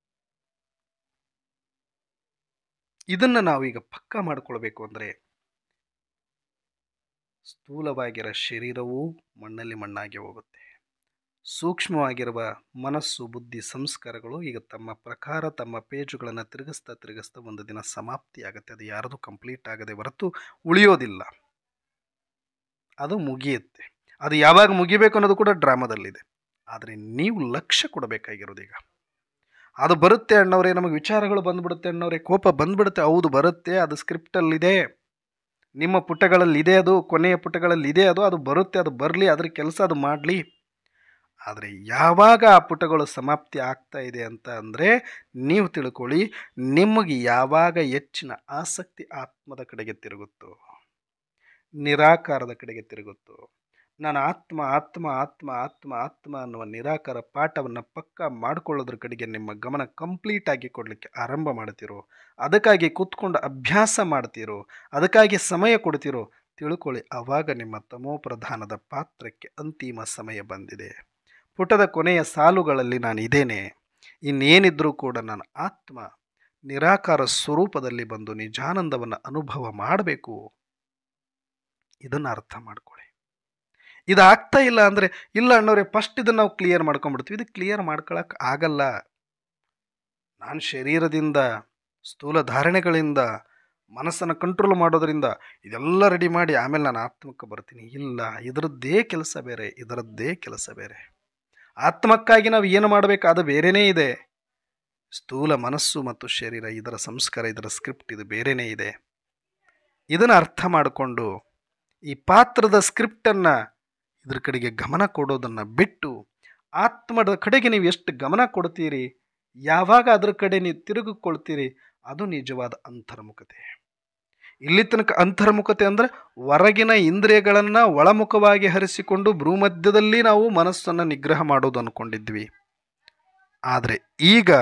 ಇದನ್ನು ನಾವೀಗ ಪಕ್ಕ ಮಾಡಿಕೊಳ್ಬೇಕು ಅಂದರೆ ಸ್ಥೂಲವಾಗಿರೋ ಶರೀರವೂ ಮಣ್ಣಲ್ಲಿ ಮಣ್ಣಾಗಿ ಹೋಗುತ್ತೆ ಸೂಕ್ಷ್ಮವಾಗಿರುವ ಮನಸ್ಸು ಬುದ್ಧಿ ಸಂಸ್ಕಾರಗಳು ಈಗ ತಮ್ಮ ಪ್ರಕಾರ ತಮ್ಮ ಪೇಜುಗಳನ್ನು ತಿರುಗಿಸ್ತಾ ತಿರುಗಿಸ್ತಾ ಒಂದು ದಿನ ಸಮಾಪ್ತಿ ಆಗುತ್ತೆ ಅದು ಯಾರದು ಕಂಪ್ಲೀಟ್ ಆಗದೆ ಹೊರತು ಉಳಿಯೋದಿಲ್ಲ ಅದು ಮುಗಿಯುತ್ತೆ ಅದು ಯಾವಾಗ ಮುಗಿಬೇಕು ಅನ್ನೋದು ಕೂಡ ಡ್ರಾಮಾದಲ್ಲಿದೆ ಆದರೆ ನೀವು ಲಕ್ಷ್ಯ ಕೊಡಬೇಕಾಗಿರೋದು ಈಗ ಅದು ಬರುತ್ತೆ ಅಣ್ಣವ್ರೆ ನಮಗೆ ವಿಚಾರಗಳು ಬಂದ್ಬಿಡುತ್ತೆ ಅಣ್ಣವ್ರೆ ಕೋಪ ಬಂದ್ಬಿಡುತ್ತೆ ಹೌದು ಬರುತ್ತೆ ಅದು ಸ್ಕ್ರಿಪ್ಟಲ್ಲಿದೆ ನಿಮ್ಮ ಪುಟಗಳಲ್ಲಿ ಇದೆ ಅದು ಕೊನೆಯ ಪುಟಗಳಲ್ಲಿ ಇದೆ ಅದು ಅದು ಬರುತ್ತೆ ಅದು ಬರಲಿ ಅದ್ರ ಕೆಲಸ ಅದು ಮಾಡಲಿ ಆದರೆ ಯಾವಾಗ ಆ ಪುಟಗಳು ಸಮಾಪ್ತಿ ಆಗ್ತಾ ಇದೆ ಅಂತ ಅಂದರೆ ನೀವು ತಿಳ್ಕೊಳ್ಳಿ ನಿಮಗೆ ಯಾವಾಗ ಹೆಚ್ಚಿನ ಆಸಕ್ತಿ ಆತ್ಮದ ಕಡೆಗೆ ತಿರುಗುತ್ತೋ ನಿರಾಕಾರದ ಕಡೆಗೆ ತಿರುಗುತ್ತೋ ನಾನು ಆತ್ಮ ಆತ್ಮ ಆತ್ಮ ಆತ್ಮ ಆತ್ಮ ಅನ್ನುವ ನಿರಾಕಾರ ಪಾಠವನ್ನು ಪಕ್ಕ ಮಾಡಿಕೊಳ್ಳೋದ್ರ ಕಡೆಗೆ ನಿಮ್ಮ ಗಮನ ಕಂಪ್ಲೀಟ್ ಆಗಿ ಕೊಡಲಿಕ್ಕೆ ಆರಂಭ ಮಾಡ್ತಿರೋ ಅದಕ್ಕಾಗಿ ಕೂತ್ಕೊಂಡು ಅಭ್ಯಾಸ ಮಾಡ್ತಿರೋ ಅದಕ್ಕಾಗಿ ಸಮಯ ಕೊಡ್ತಿರೋ ತಿಳ್ಕೊಳ್ಳಿ ಆವಾಗ ನಿಮ್ಮ ತಮೋ ಪ್ರಧಾನದ ಪಾತ್ರಕ್ಕೆ ಅಂತಿಮ ಸಮಯ ಬಂದಿದೆ ಪುಟದ ಕೊನೆಯ ಸಾಲುಗಳಲ್ಲಿ ನಾನು ಇದ್ದೇನೆ ಇನ್ನೇನಿದ್ರೂ ಕೂಡ ನಾನು ಆತ್ಮ ನಿರಾಕಾರ ಸ್ವರೂಪದಲ್ಲಿ ಬಂದು ನಿಜಾನಂದವನ್ನು ಅನುಭವ ಮಾಡಬೇಕು ಇದನ್ನು ಅರ್ಥ ಮಾಡ್ಕೊಳ್ಳಿ ಇದು ಆಗ್ತಾ ಇಲ್ಲ ಅಂದರೆ ಇಲ್ಲ ಅಣ್ಣವ್ರೆ ಫಸ್ಟ್ ಇದನ್ನು ನಾವು ಕ್ಲಿಯರ್ ಮಾಡ್ಕೊಂಡ್ಬಿಡ್ತೀವಿ ಇದು ಕ್ಲಿಯರ್ ಮಾಡ್ಕೊಳಕ್ಕೆ ಆಗಲ್ಲ ನಾನು ಶರೀರದಿಂದ ಸ್ಥೂಲ ಧಾರಣೆಗಳಿಂದ ಮನಸ್ಸನ್ನು ಕಂಟ್ರೋಲ್ ಮಾಡೋದ್ರಿಂದ ಇದೆಲ್ಲ ರೆಡಿ ಮಾಡಿ ಆಮೇಲೆ ನಾನು ಆತ್ಮಕ್ಕೆ ಬರ್ತೀನಿ ಇಲ್ಲ ಇದರದ್ದೇ ಕೆಲಸ ಬೇರೆ ಇದರದ್ದೇ ಕೆಲಸ ಬೇರೆ ಆತ್ಮಕ್ಕಾಗಿ ನಾವು ಏನು ಮಾಡಬೇಕು ಅದು ಬೇರೆಯೇ ಇದೆ ಸ್ಥೂಲ ಮನಸ್ಸು ಮತ್ತು ಶರೀರ ಇದರ ಸಂಸ್ಕಾರ ಇದರ ಸ್ಕ್ರಿಪ್ಟ್ ಇದು ಬೇರೆಯೇ ಇದೆ ಇದನ್ನು ಅರ್ಥ ಮಾಡಿಕೊಂಡು ಈ ಪಾತ್ರದ ಸ್ಕ್ರಿಪ್ಟನ್ನು ಇದ್ರ ಕಡೆಗೆ ಗಮನ ಕೊಡೋದನ್ನು ಬಿಟ್ಟು ಆತ್ಮದ ಕಡೆಗೆ ನೀವು ಎಷ್ಟು ಗಮನ ಕೊಡ್ತೀರಿ ಯಾವಾಗ ಅದರ ಕಡೆ ನೀವು ತಿರುಗಿಕೊಳ್ತೀರಿ ಅದು ನಿಜವಾದ ಅಂತರ್ಮುಖತೆ ಇಲ್ಲಿ ತನಕ ಅಂತರ್ಮುಖತೆ ಅಂದರೆ ಹೊರಗಿನ ಇಂದ್ರಿಯಗಳನ್ನು ಒಳಮುಖವಾಗಿ ಹರಿಸಿಕೊಂಡು ಭ್ರೂಮಧ್ಯದಲ್ಲಿ ನಾವು ಮನಸ್ಸನ್ನು ನಿಗ್ರಹ ಮಾಡೋದು ಅಂದ್ಕೊಂಡಿದ್ವಿ ಆದರೆ ಈಗ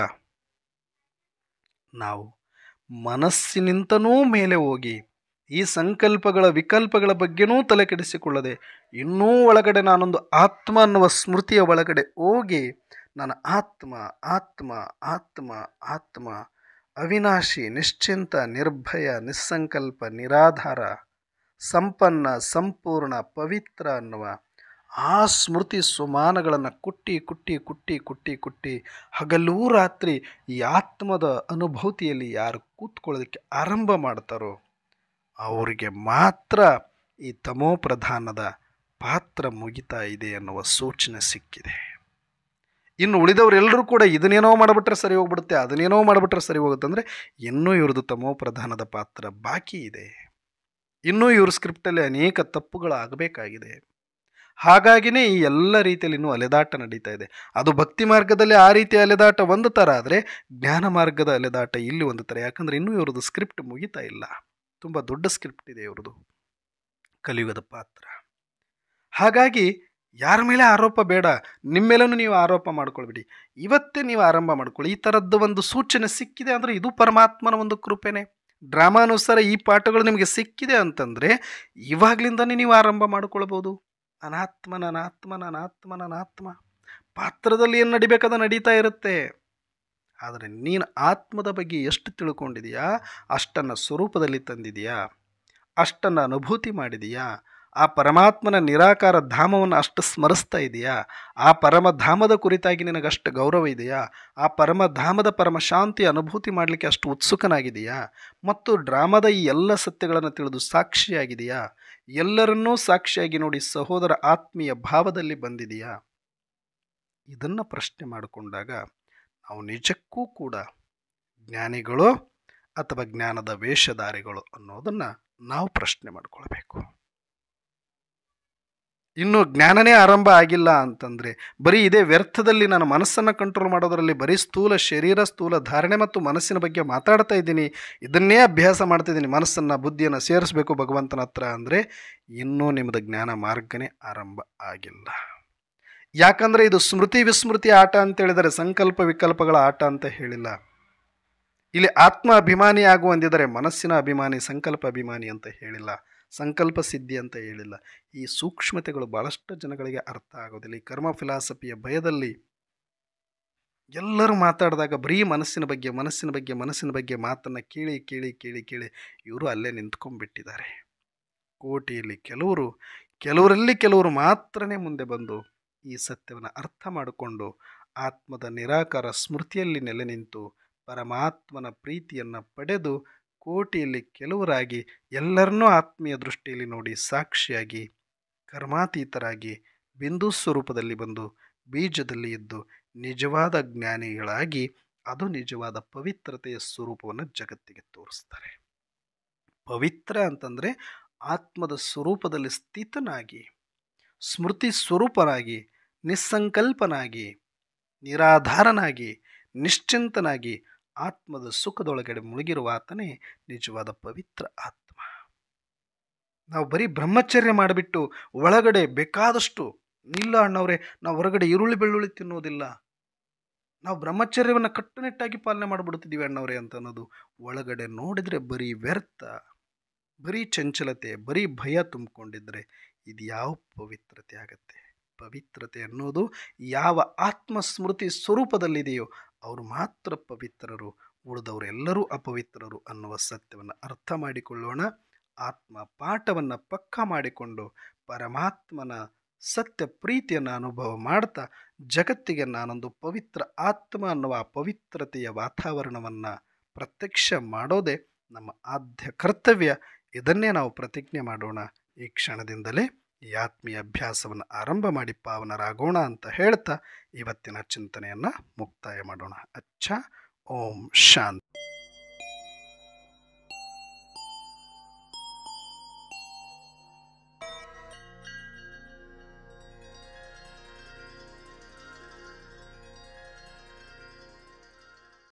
ನಾವು ಮನಸ್ಸಿನಿಂತನೂ ಮೇಲೆ ಹೋಗಿ ಈ ಸಂಕಲ್ಪಗಳ ವಿಕಲ್ಪಗಳ ಬಗ್ಗೆನೂ ತಲೆ ಕೆಡಿಸಿಕೊಳ್ಳದೆ ಇನ್ನೂ ಒಳಗಡೆ ನಾನೊಂದು ಆತ್ಮ ಅನ್ನುವ ಸ್ಮೃತಿಯ ಒಳಗಡೆ ಹೋಗಿ ನನ್ನ ಆತ್ಮ ಆತ್ಮ ಆತ್ಮ ಆತ್ಮ ಅವಿನಾಶಿ ನಿಶ್ಚಿಂತ ನಿರ್ಭಯ ನಿಸ್ಸಂಕಲ್ಪ ನಿರಾಧಾರ ಸಂಪನ್ನ ಸಂಪೂರ್ಣ ಪವಿತ್ರ ಅನ್ನುವ ಆ ಸ್ಮೃತಿ ಸುಮಾನಗಳನ್ನು ಕುಟ್ಟಿ ಕುಟ್ಟಿ ಕುಟ್ಟಿ ಕುಟ್ಟಿ ಕುಟ್ಟಿ ಹಗಲೂ ರಾತ್ರಿ ಈ ಆತ್ಮದ ಅನುಭೂತಿಯಲ್ಲಿ ಯಾರು ಕೂತ್ಕೊಳ್ಳೋದಕ್ಕೆ ಆರಂಭ ಮಾಡ್ತಾರೋ ಅವರಿಗೆ ಮಾತ್ರ ಈ ತಮೋ ಪ್ರಧಾನದ ಪಾತ್ರ ಮುಗಿತಾ ಇದೆ ಅನ್ನುವ ಸೂಚನೆ ಸಿಕ್ಕಿದೆ ಇನ್ನು ಉಳಿದವರೆಲ್ಲರೂ ಕೂಡ ಇದನ್ನೇನೋ ಮಾಡಿಬಿಟ್ರೆ ಸರಿ ಹೋಗ್ಬಿಡುತ್ತೆ ಅದನ್ನೇನೋ ಮಾಡಿಬಿಟ್ರೆ ಸರಿ ಹೋಗುತ್ತೆ ಅಂದರೆ ಇನ್ನೂ ಇವ್ರದ್ದು ತಮೋ ಪ್ರಧಾನದ ಪಾತ್ರ ಬಾಕಿ ಇದೆ ಇನ್ನೂ ಇವ್ರ ಸ್ಕ್ರಿಪ್ಟಲ್ಲಿ ಅನೇಕ ತಪ್ಪುಗಳು ಆಗಬೇಕಾಗಿದೆ ಹಾಗಾಗಿನೇ ಈ ಎಲ್ಲ ರೀತಿಯಲ್ಲಿ ಇನ್ನೂ ಅಲೆದಾಟ ನಡೀತಾ ಇದೆ ಅದು ಭಕ್ತಿ ಮಾರ್ಗದಲ್ಲಿ ಆ ರೀತಿಯ ಅಲೆದಾಟ ಒಂದು ಥರ ಆದರೆ ಜ್ಞಾನ ಮಾರ್ಗದ ಅಲೆದಾಟ ಇಲ್ಲಿ ಒಂದು ಥರ ಯಾಕಂದರೆ ಇನ್ನೂ ಇವ್ರದ್ದು ಸ್ಕ್ರಿಪ್ಟ್ ಮುಗಿತಾ ಇಲ್ಲ ತುಂಬ ದೊಡ್ಡ ಸ್ಕ್ರಿಪ್ಟ್ ಇದೆ ಇವ್ರದ್ದು ಕಲಿಯುಗದ ಪಾತ್ರ ಹಾಗಾಗಿ ಯಾರ ಮೇಲೆ ಆರೋಪ ಬೇಡ ನಿಮ್ಮ ಮೇಲೂ ನೀವು ಆರೋಪ ಮಾಡ್ಕೊಳ್ಬೇಡಿ ಇವತ್ತೇ ನೀವು ಆರಂಭ ಮಾಡ್ಕೊಳ್ಳಿ ಈ ಥರದ್ದು ಒಂದು ಸೂಚನೆ ಸಿಕ್ಕಿದೆ ಅಂದರೆ ಇದು ಪರಮಾತ್ಮನ ಒಂದು ಕೃಪೆನೇ ಡ್ರಾಮಾನುಸಾರ ಈ ಪಾಠಗಳು ನಿಮಗೆ ಸಿಕ್ಕಿದೆ ಅಂತಂದರೆ ಇವಾಗಲಿಂದನೇ ನೀವು ಆರಂಭ ಮಾಡ್ಕೊಳ್ಬೋದು ಅನಾತ್ಮ ನನಾತ್ಮ ನನಾತ್ಮ ನನಾತ್ಮ ಪಾತ್ರದಲ್ಲಿ ಏನು ನಡಿಬೇಕಾದ ನಡೀತಾ ಇರುತ್ತೆ ಆದರೆ ನೀನು ಆತ್ಮದ ಬಗ್ಗೆ ಎಷ್ಟು ತಿಳ್ಕೊಂಡಿದೆಯಾ ಅಷ್ಟನ್ನು ಸ್ವರೂಪದಲ್ಲಿ ತಂದಿದೆಯಾ ಅಷ್ಟನ್ನು ಅನುಭೂತಿ ಮಾಡಿದೆಯಾ ಆ ಪರಮಾತ್ಮನ ನಿರಾಕಾರ ಧಾಮವನ್ನು ಅಷ್ಟು ಸ್ಮರಿಸ್ತಾ ಇದೆಯಾ ಆ ಪರಮಧಾಮದ ಕುರಿತಾಗಿ ನಿನಗಷ್ಟು ಗೌರವ ಇದೆಯಾ ಆ ಪರಮಧಾಮದ ಪರಮಶಾಂತಿ ಅನುಭೂತಿ ಮಾಡಲಿಕ್ಕೆ ಅಷ್ಟು ಉತ್ಸುಕನಾಗಿದೆಯಾ ಮತ್ತು ಡ್ರಾಮಾದ ಈ ಎಲ್ಲ ಸತ್ಯಗಳನ್ನು ತಿಳಿದು ಸಾಕ್ಷಿಯಾಗಿದೆಯಾ ಎಲ್ಲರನ್ನೂ ಸಾಕ್ಷಿಯಾಗಿ ನೋಡಿ ಸಹೋದರ ಆತ್ಮೀಯ ಭಾವದಲ್ಲಿ ಬಂದಿದೆಯಾ ಇದನ್ನು ಪ್ರಶ್ನೆ ಮಾಡಿಕೊಂಡಾಗ ನಾವು ನಿಜಕ್ಕೂ ಕೂಡ ಜ್ಞಾನಿಗಳು ಅಥವಾ ಜ್ಞಾನದ ವೇಷಧಾರಿಗಳು ಅನ್ನೋದನ್ನು ನಾವು ಪ್ರಶ್ನೆ ಮಾಡಿಕೊಳ್ಬೇಕು ಇನ್ನು ಜ್ಞಾನನೇ ಆರಂಭ ಆಗಿಲ್ಲ ಅಂತಂದರೆ ಬರೀ ಇದೇ ವ್ಯರ್ಥದಲ್ಲಿ ನಾನು ಮನಸ್ಸನ್ನು ಕಂಟ್ರೋಲ್ ಮಾಡೋದರಲ್ಲಿ ಬರೀ ಸ್ಥೂಲ ಶರೀರ ಸ್ಥೂಲ ಧಾರಣೆ ಮತ್ತು ಮನಸ್ಸಿನ ಬಗ್ಗೆ ಮಾತಾಡ್ತಾ ಇದ್ದೀನಿ ಇದನ್ನೇ ಅಭ್ಯಾಸ ಮಾಡ್ತಿದ್ದೀನಿ ಮನಸ್ಸನ್ನು ಬುದ್ಧಿಯನ್ನು ಸೇರಿಸಬೇಕು ಭಗವಂತನ ಹತ್ರ ಅಂದರೆ ಇನ್ನೂ ನಿಮ್ಮದು ಜ್ಞಾನ ಮಾರ್ಗನೇ ಆರಂಭ ಆಗಿಲ್ಲ ಯಾಕಂದರೆ ಇದು ಸ್ಮೃತಿ ವಿಸ್ಮೃತಿ ಆಟ ಅಂತ ಹೇಳಿದರೆ ಸಂಕಲ್ಪ ವಿಕಲ್ಪಗಳ ಆಟ ಅಂತ ಹೇಳಿಲ್ಲ ಇಲ್ಲಿ ಆತ್ಮ ಅಭಿಮಾನಿ ಆಗು ಅಂದಿದ್ದಾರೆ ಮನಸ್ಸಿನ ಅಭಿಮಾನಿ ಸಂಕಲ್ಪ ಅಭಿಮಾನಿ ಅಂತ ಹೇಳಿಲ್ಲ ಸಂಕಲ್ಪ ಸಿದ್ಧಿ ಅಂತ ಹೇಳಿಲ್ಲ ಈ ಸೂಕ್ಷ್ಮತೆಗಳು ಭಾಳಷ್ಟು ಜನಗಳಿಗೆ ಅರ್ಥ ಆಗೋದಿಲ್ಲ ಈ ಕರ್ಮ ಫಿಲಾಸಫಿಯ ಭಯದಲ್ಲಿ ಎಲ್ಲರೂ ಮಾತಾಡಿದಾಗ ಬರೀ ಮನಸ್ಸಿನ ಬಗ್ಗೆ ಮನಸ್ಸಿನ ಬಗ್ಗೆ ಮನಸ್ಸಿನ ಬಗ್ಗೆ ಮಾತನ್ನು ಕೇಳಿ ಕೇಳಿ ಕೇಳಿ ಕೇಳಿ ಇವರು ಅಲ್ಲೇ ನಿಂತ್ಕೊಂಡ್ಬಿಟ್ಟಿದ್ದಾರೆ ಕೋಟಿಯಲ್ಲಿ ಕೆಲವರು ಕೆಲವರಲ್ಲಿ ಕೆಲವರು ಮಾತ್ರನೇ ಮುಂದೆ ಬಂದು ಈ ಸತ್ಯವನ್ನು ಅರ್ಥ ಮಾಡಿಕೊಂಡು ಆತ್ಮದ ನಿರಾಕಾರ ಸ್ಮೃತಿಯಲ್ಲಿ ನೆಲೆ ನಿಂತು ಪರಮಾತ್ಮನ ಪ್ರೀತಿಯನ್ನು ಪಡೆದು ಕೋಟಿಯಲ್ಲಿ ಕೆಲವರಾಗಿ ಎಲ್ಲರನ್ನೂ ಆತ್ಮೀಯ ದೃಷ್ಟಿಯಲ್ಲಿ ನೋಡಿ ಸಾಕ್ಷಿಯಾಗಿ ಕರ್ಮಾತೀತರಾಗಿ ಬಿಂದು ಸ್ವರೂಪದಲ್ಲಿ ಬಂದು ಬೀಜದಲ್ಲಿ ಇದ್ದು ನಿಜವಾದ ಜ್ಞಾನಿಗಳಾಗಿ ಅದು ನಿಜವಾದ ಪವಿತ್ರತೆಯ ಸ್ವರೂಪವನ್ನು ಜಗತ್ತಿಗೆ ತೋರಿಸ್ತಾರೆ ಪವಿತ್ರ ಅಂತಂದರೆ ಆತ್ಮದ ಸ್ವರೂಪದಲ್ಲಿ ಸ್ಥಿತನಾಗಿ ಸ್ಮೃತಿ ಸ್ವರೂಪನಾಗಿ ನಿಸ್ಸಂಕಲ್ಪನಾಗಿ ನಿರಾಧಾರನಾಗಿ ನಿಶ್ಚಿಂತನಾಗಿ ಆತ್ಮದ ಸುಖದೊಳಗಡೆ ಮುಳುಗಿರುವ ಆತನೇ ನಿಜವಾದ ಪವಿತ್ರ ಆತ್ಮ ನಾವು ಬರೀ ಬ್ರಹ್ಮಚರ್ಯ ಮಾಡಿಬಿಟ್ಟು ಒಳಗಡೆ ಬೇಕಾದಷ್ಟು ಇಲ್ಲ ಅಣ್ಣವ್ರೆ ನಾವು ಹೊರಗಡೆ ಈರುಳ್ಳಿ ಬೆಳ್ಳುಳ್ಳಿ ತಿನ್ನೋದಿಲ್ಲ ನಾವು ಬ್ರಹ್ಮಚರ್ಯವನ್ನು ಕಟ್ಟುನಿಟ್ಟಾಗಿ ಪಾಲನೆ ಮಾಡಿಬಿಡ್ತಿದ್ದೀವಿ ಅಣ್ಣವ್ರೆ ಅಂತ ಅನ್ನೋದು ಒಳಗಡೆ ನೋಡಿದರೆ ಬರೀ ವ್ಯರ್ಥ ಬರೀ ಚಂಚಲತೆ ಬರೀ ಭಯ ತುಂಬಿಕೊಂಡಿದ್ರೆ ಇದು ಯಾವ ಪವಿತ್ರತೆ ಆಗತ್ತೆ ಪವಿತ್ರತೆ ಅನ್ನೋದು ಯಾವ ಆತ್ಮಸ್ಮೃತಿ ಸ್ವರೂಪದಲ್ಲಿದೆಯೋ ಅವರು ಮಾತ್ರ ಪವಿತ್ರರು ಉಳಿದವರೆಲ್ಲರೂ ಅಪವಿತ್ರರು ಅನ್ನುವ ಸತ್ಯವನ್ನು ಅರ್ಥ ಮಾಡಿಕೊಳ್ಳೋಣ ಆತ್ಮ ಪಾಠವನ್ನು ಪಕ್ಕಾ ಮಾಡಿಕೊಂಡು ಪರಮಾತ್ಮನ ಸತ್ಯ ಪ್ರೀತಿಯನ್ನು ಅನುಭವ ಮಾಡ್ತಾ ಜಗತ್ತಿಗೆ ನಾನೊಂದು ಪವಿತ್ರ ಆತ್ಮ ಅನ್ನುವ ಆ ಪವಿತ್ರತೆಯ ವಾತಾವರಣವನ್ನು ಪ್ರತ್ಯಕ್ಷ ಮಾಡೋದೇ ನಮ್ಮ ಆದ್ಯ ಕರ್ತವ್ಯ ಇದನ್ನೇ ನಾವು ಪ್ರತಿಜ್ಞೆ ಮಾಡೋಣ ಈ ಕ್ಷಣದಿಂದಲೇ ಈ ಆತ್ಮೀಯ ಅಭ್ಯಾಸವನ್ನು ಆರಂಭ ಮಾಡಿ ಪಾವನರಾಗೋಣ ಅಂತ ಹೇಳ್ತಾ ಇವತ್ತಿನ ಚಿಂತನೆಯನ್ನು ಮುಕ್ತಾಯ ಮಾಡೋಣ ಅಚ್ಚ ಓಂ ಶಾಂತಿ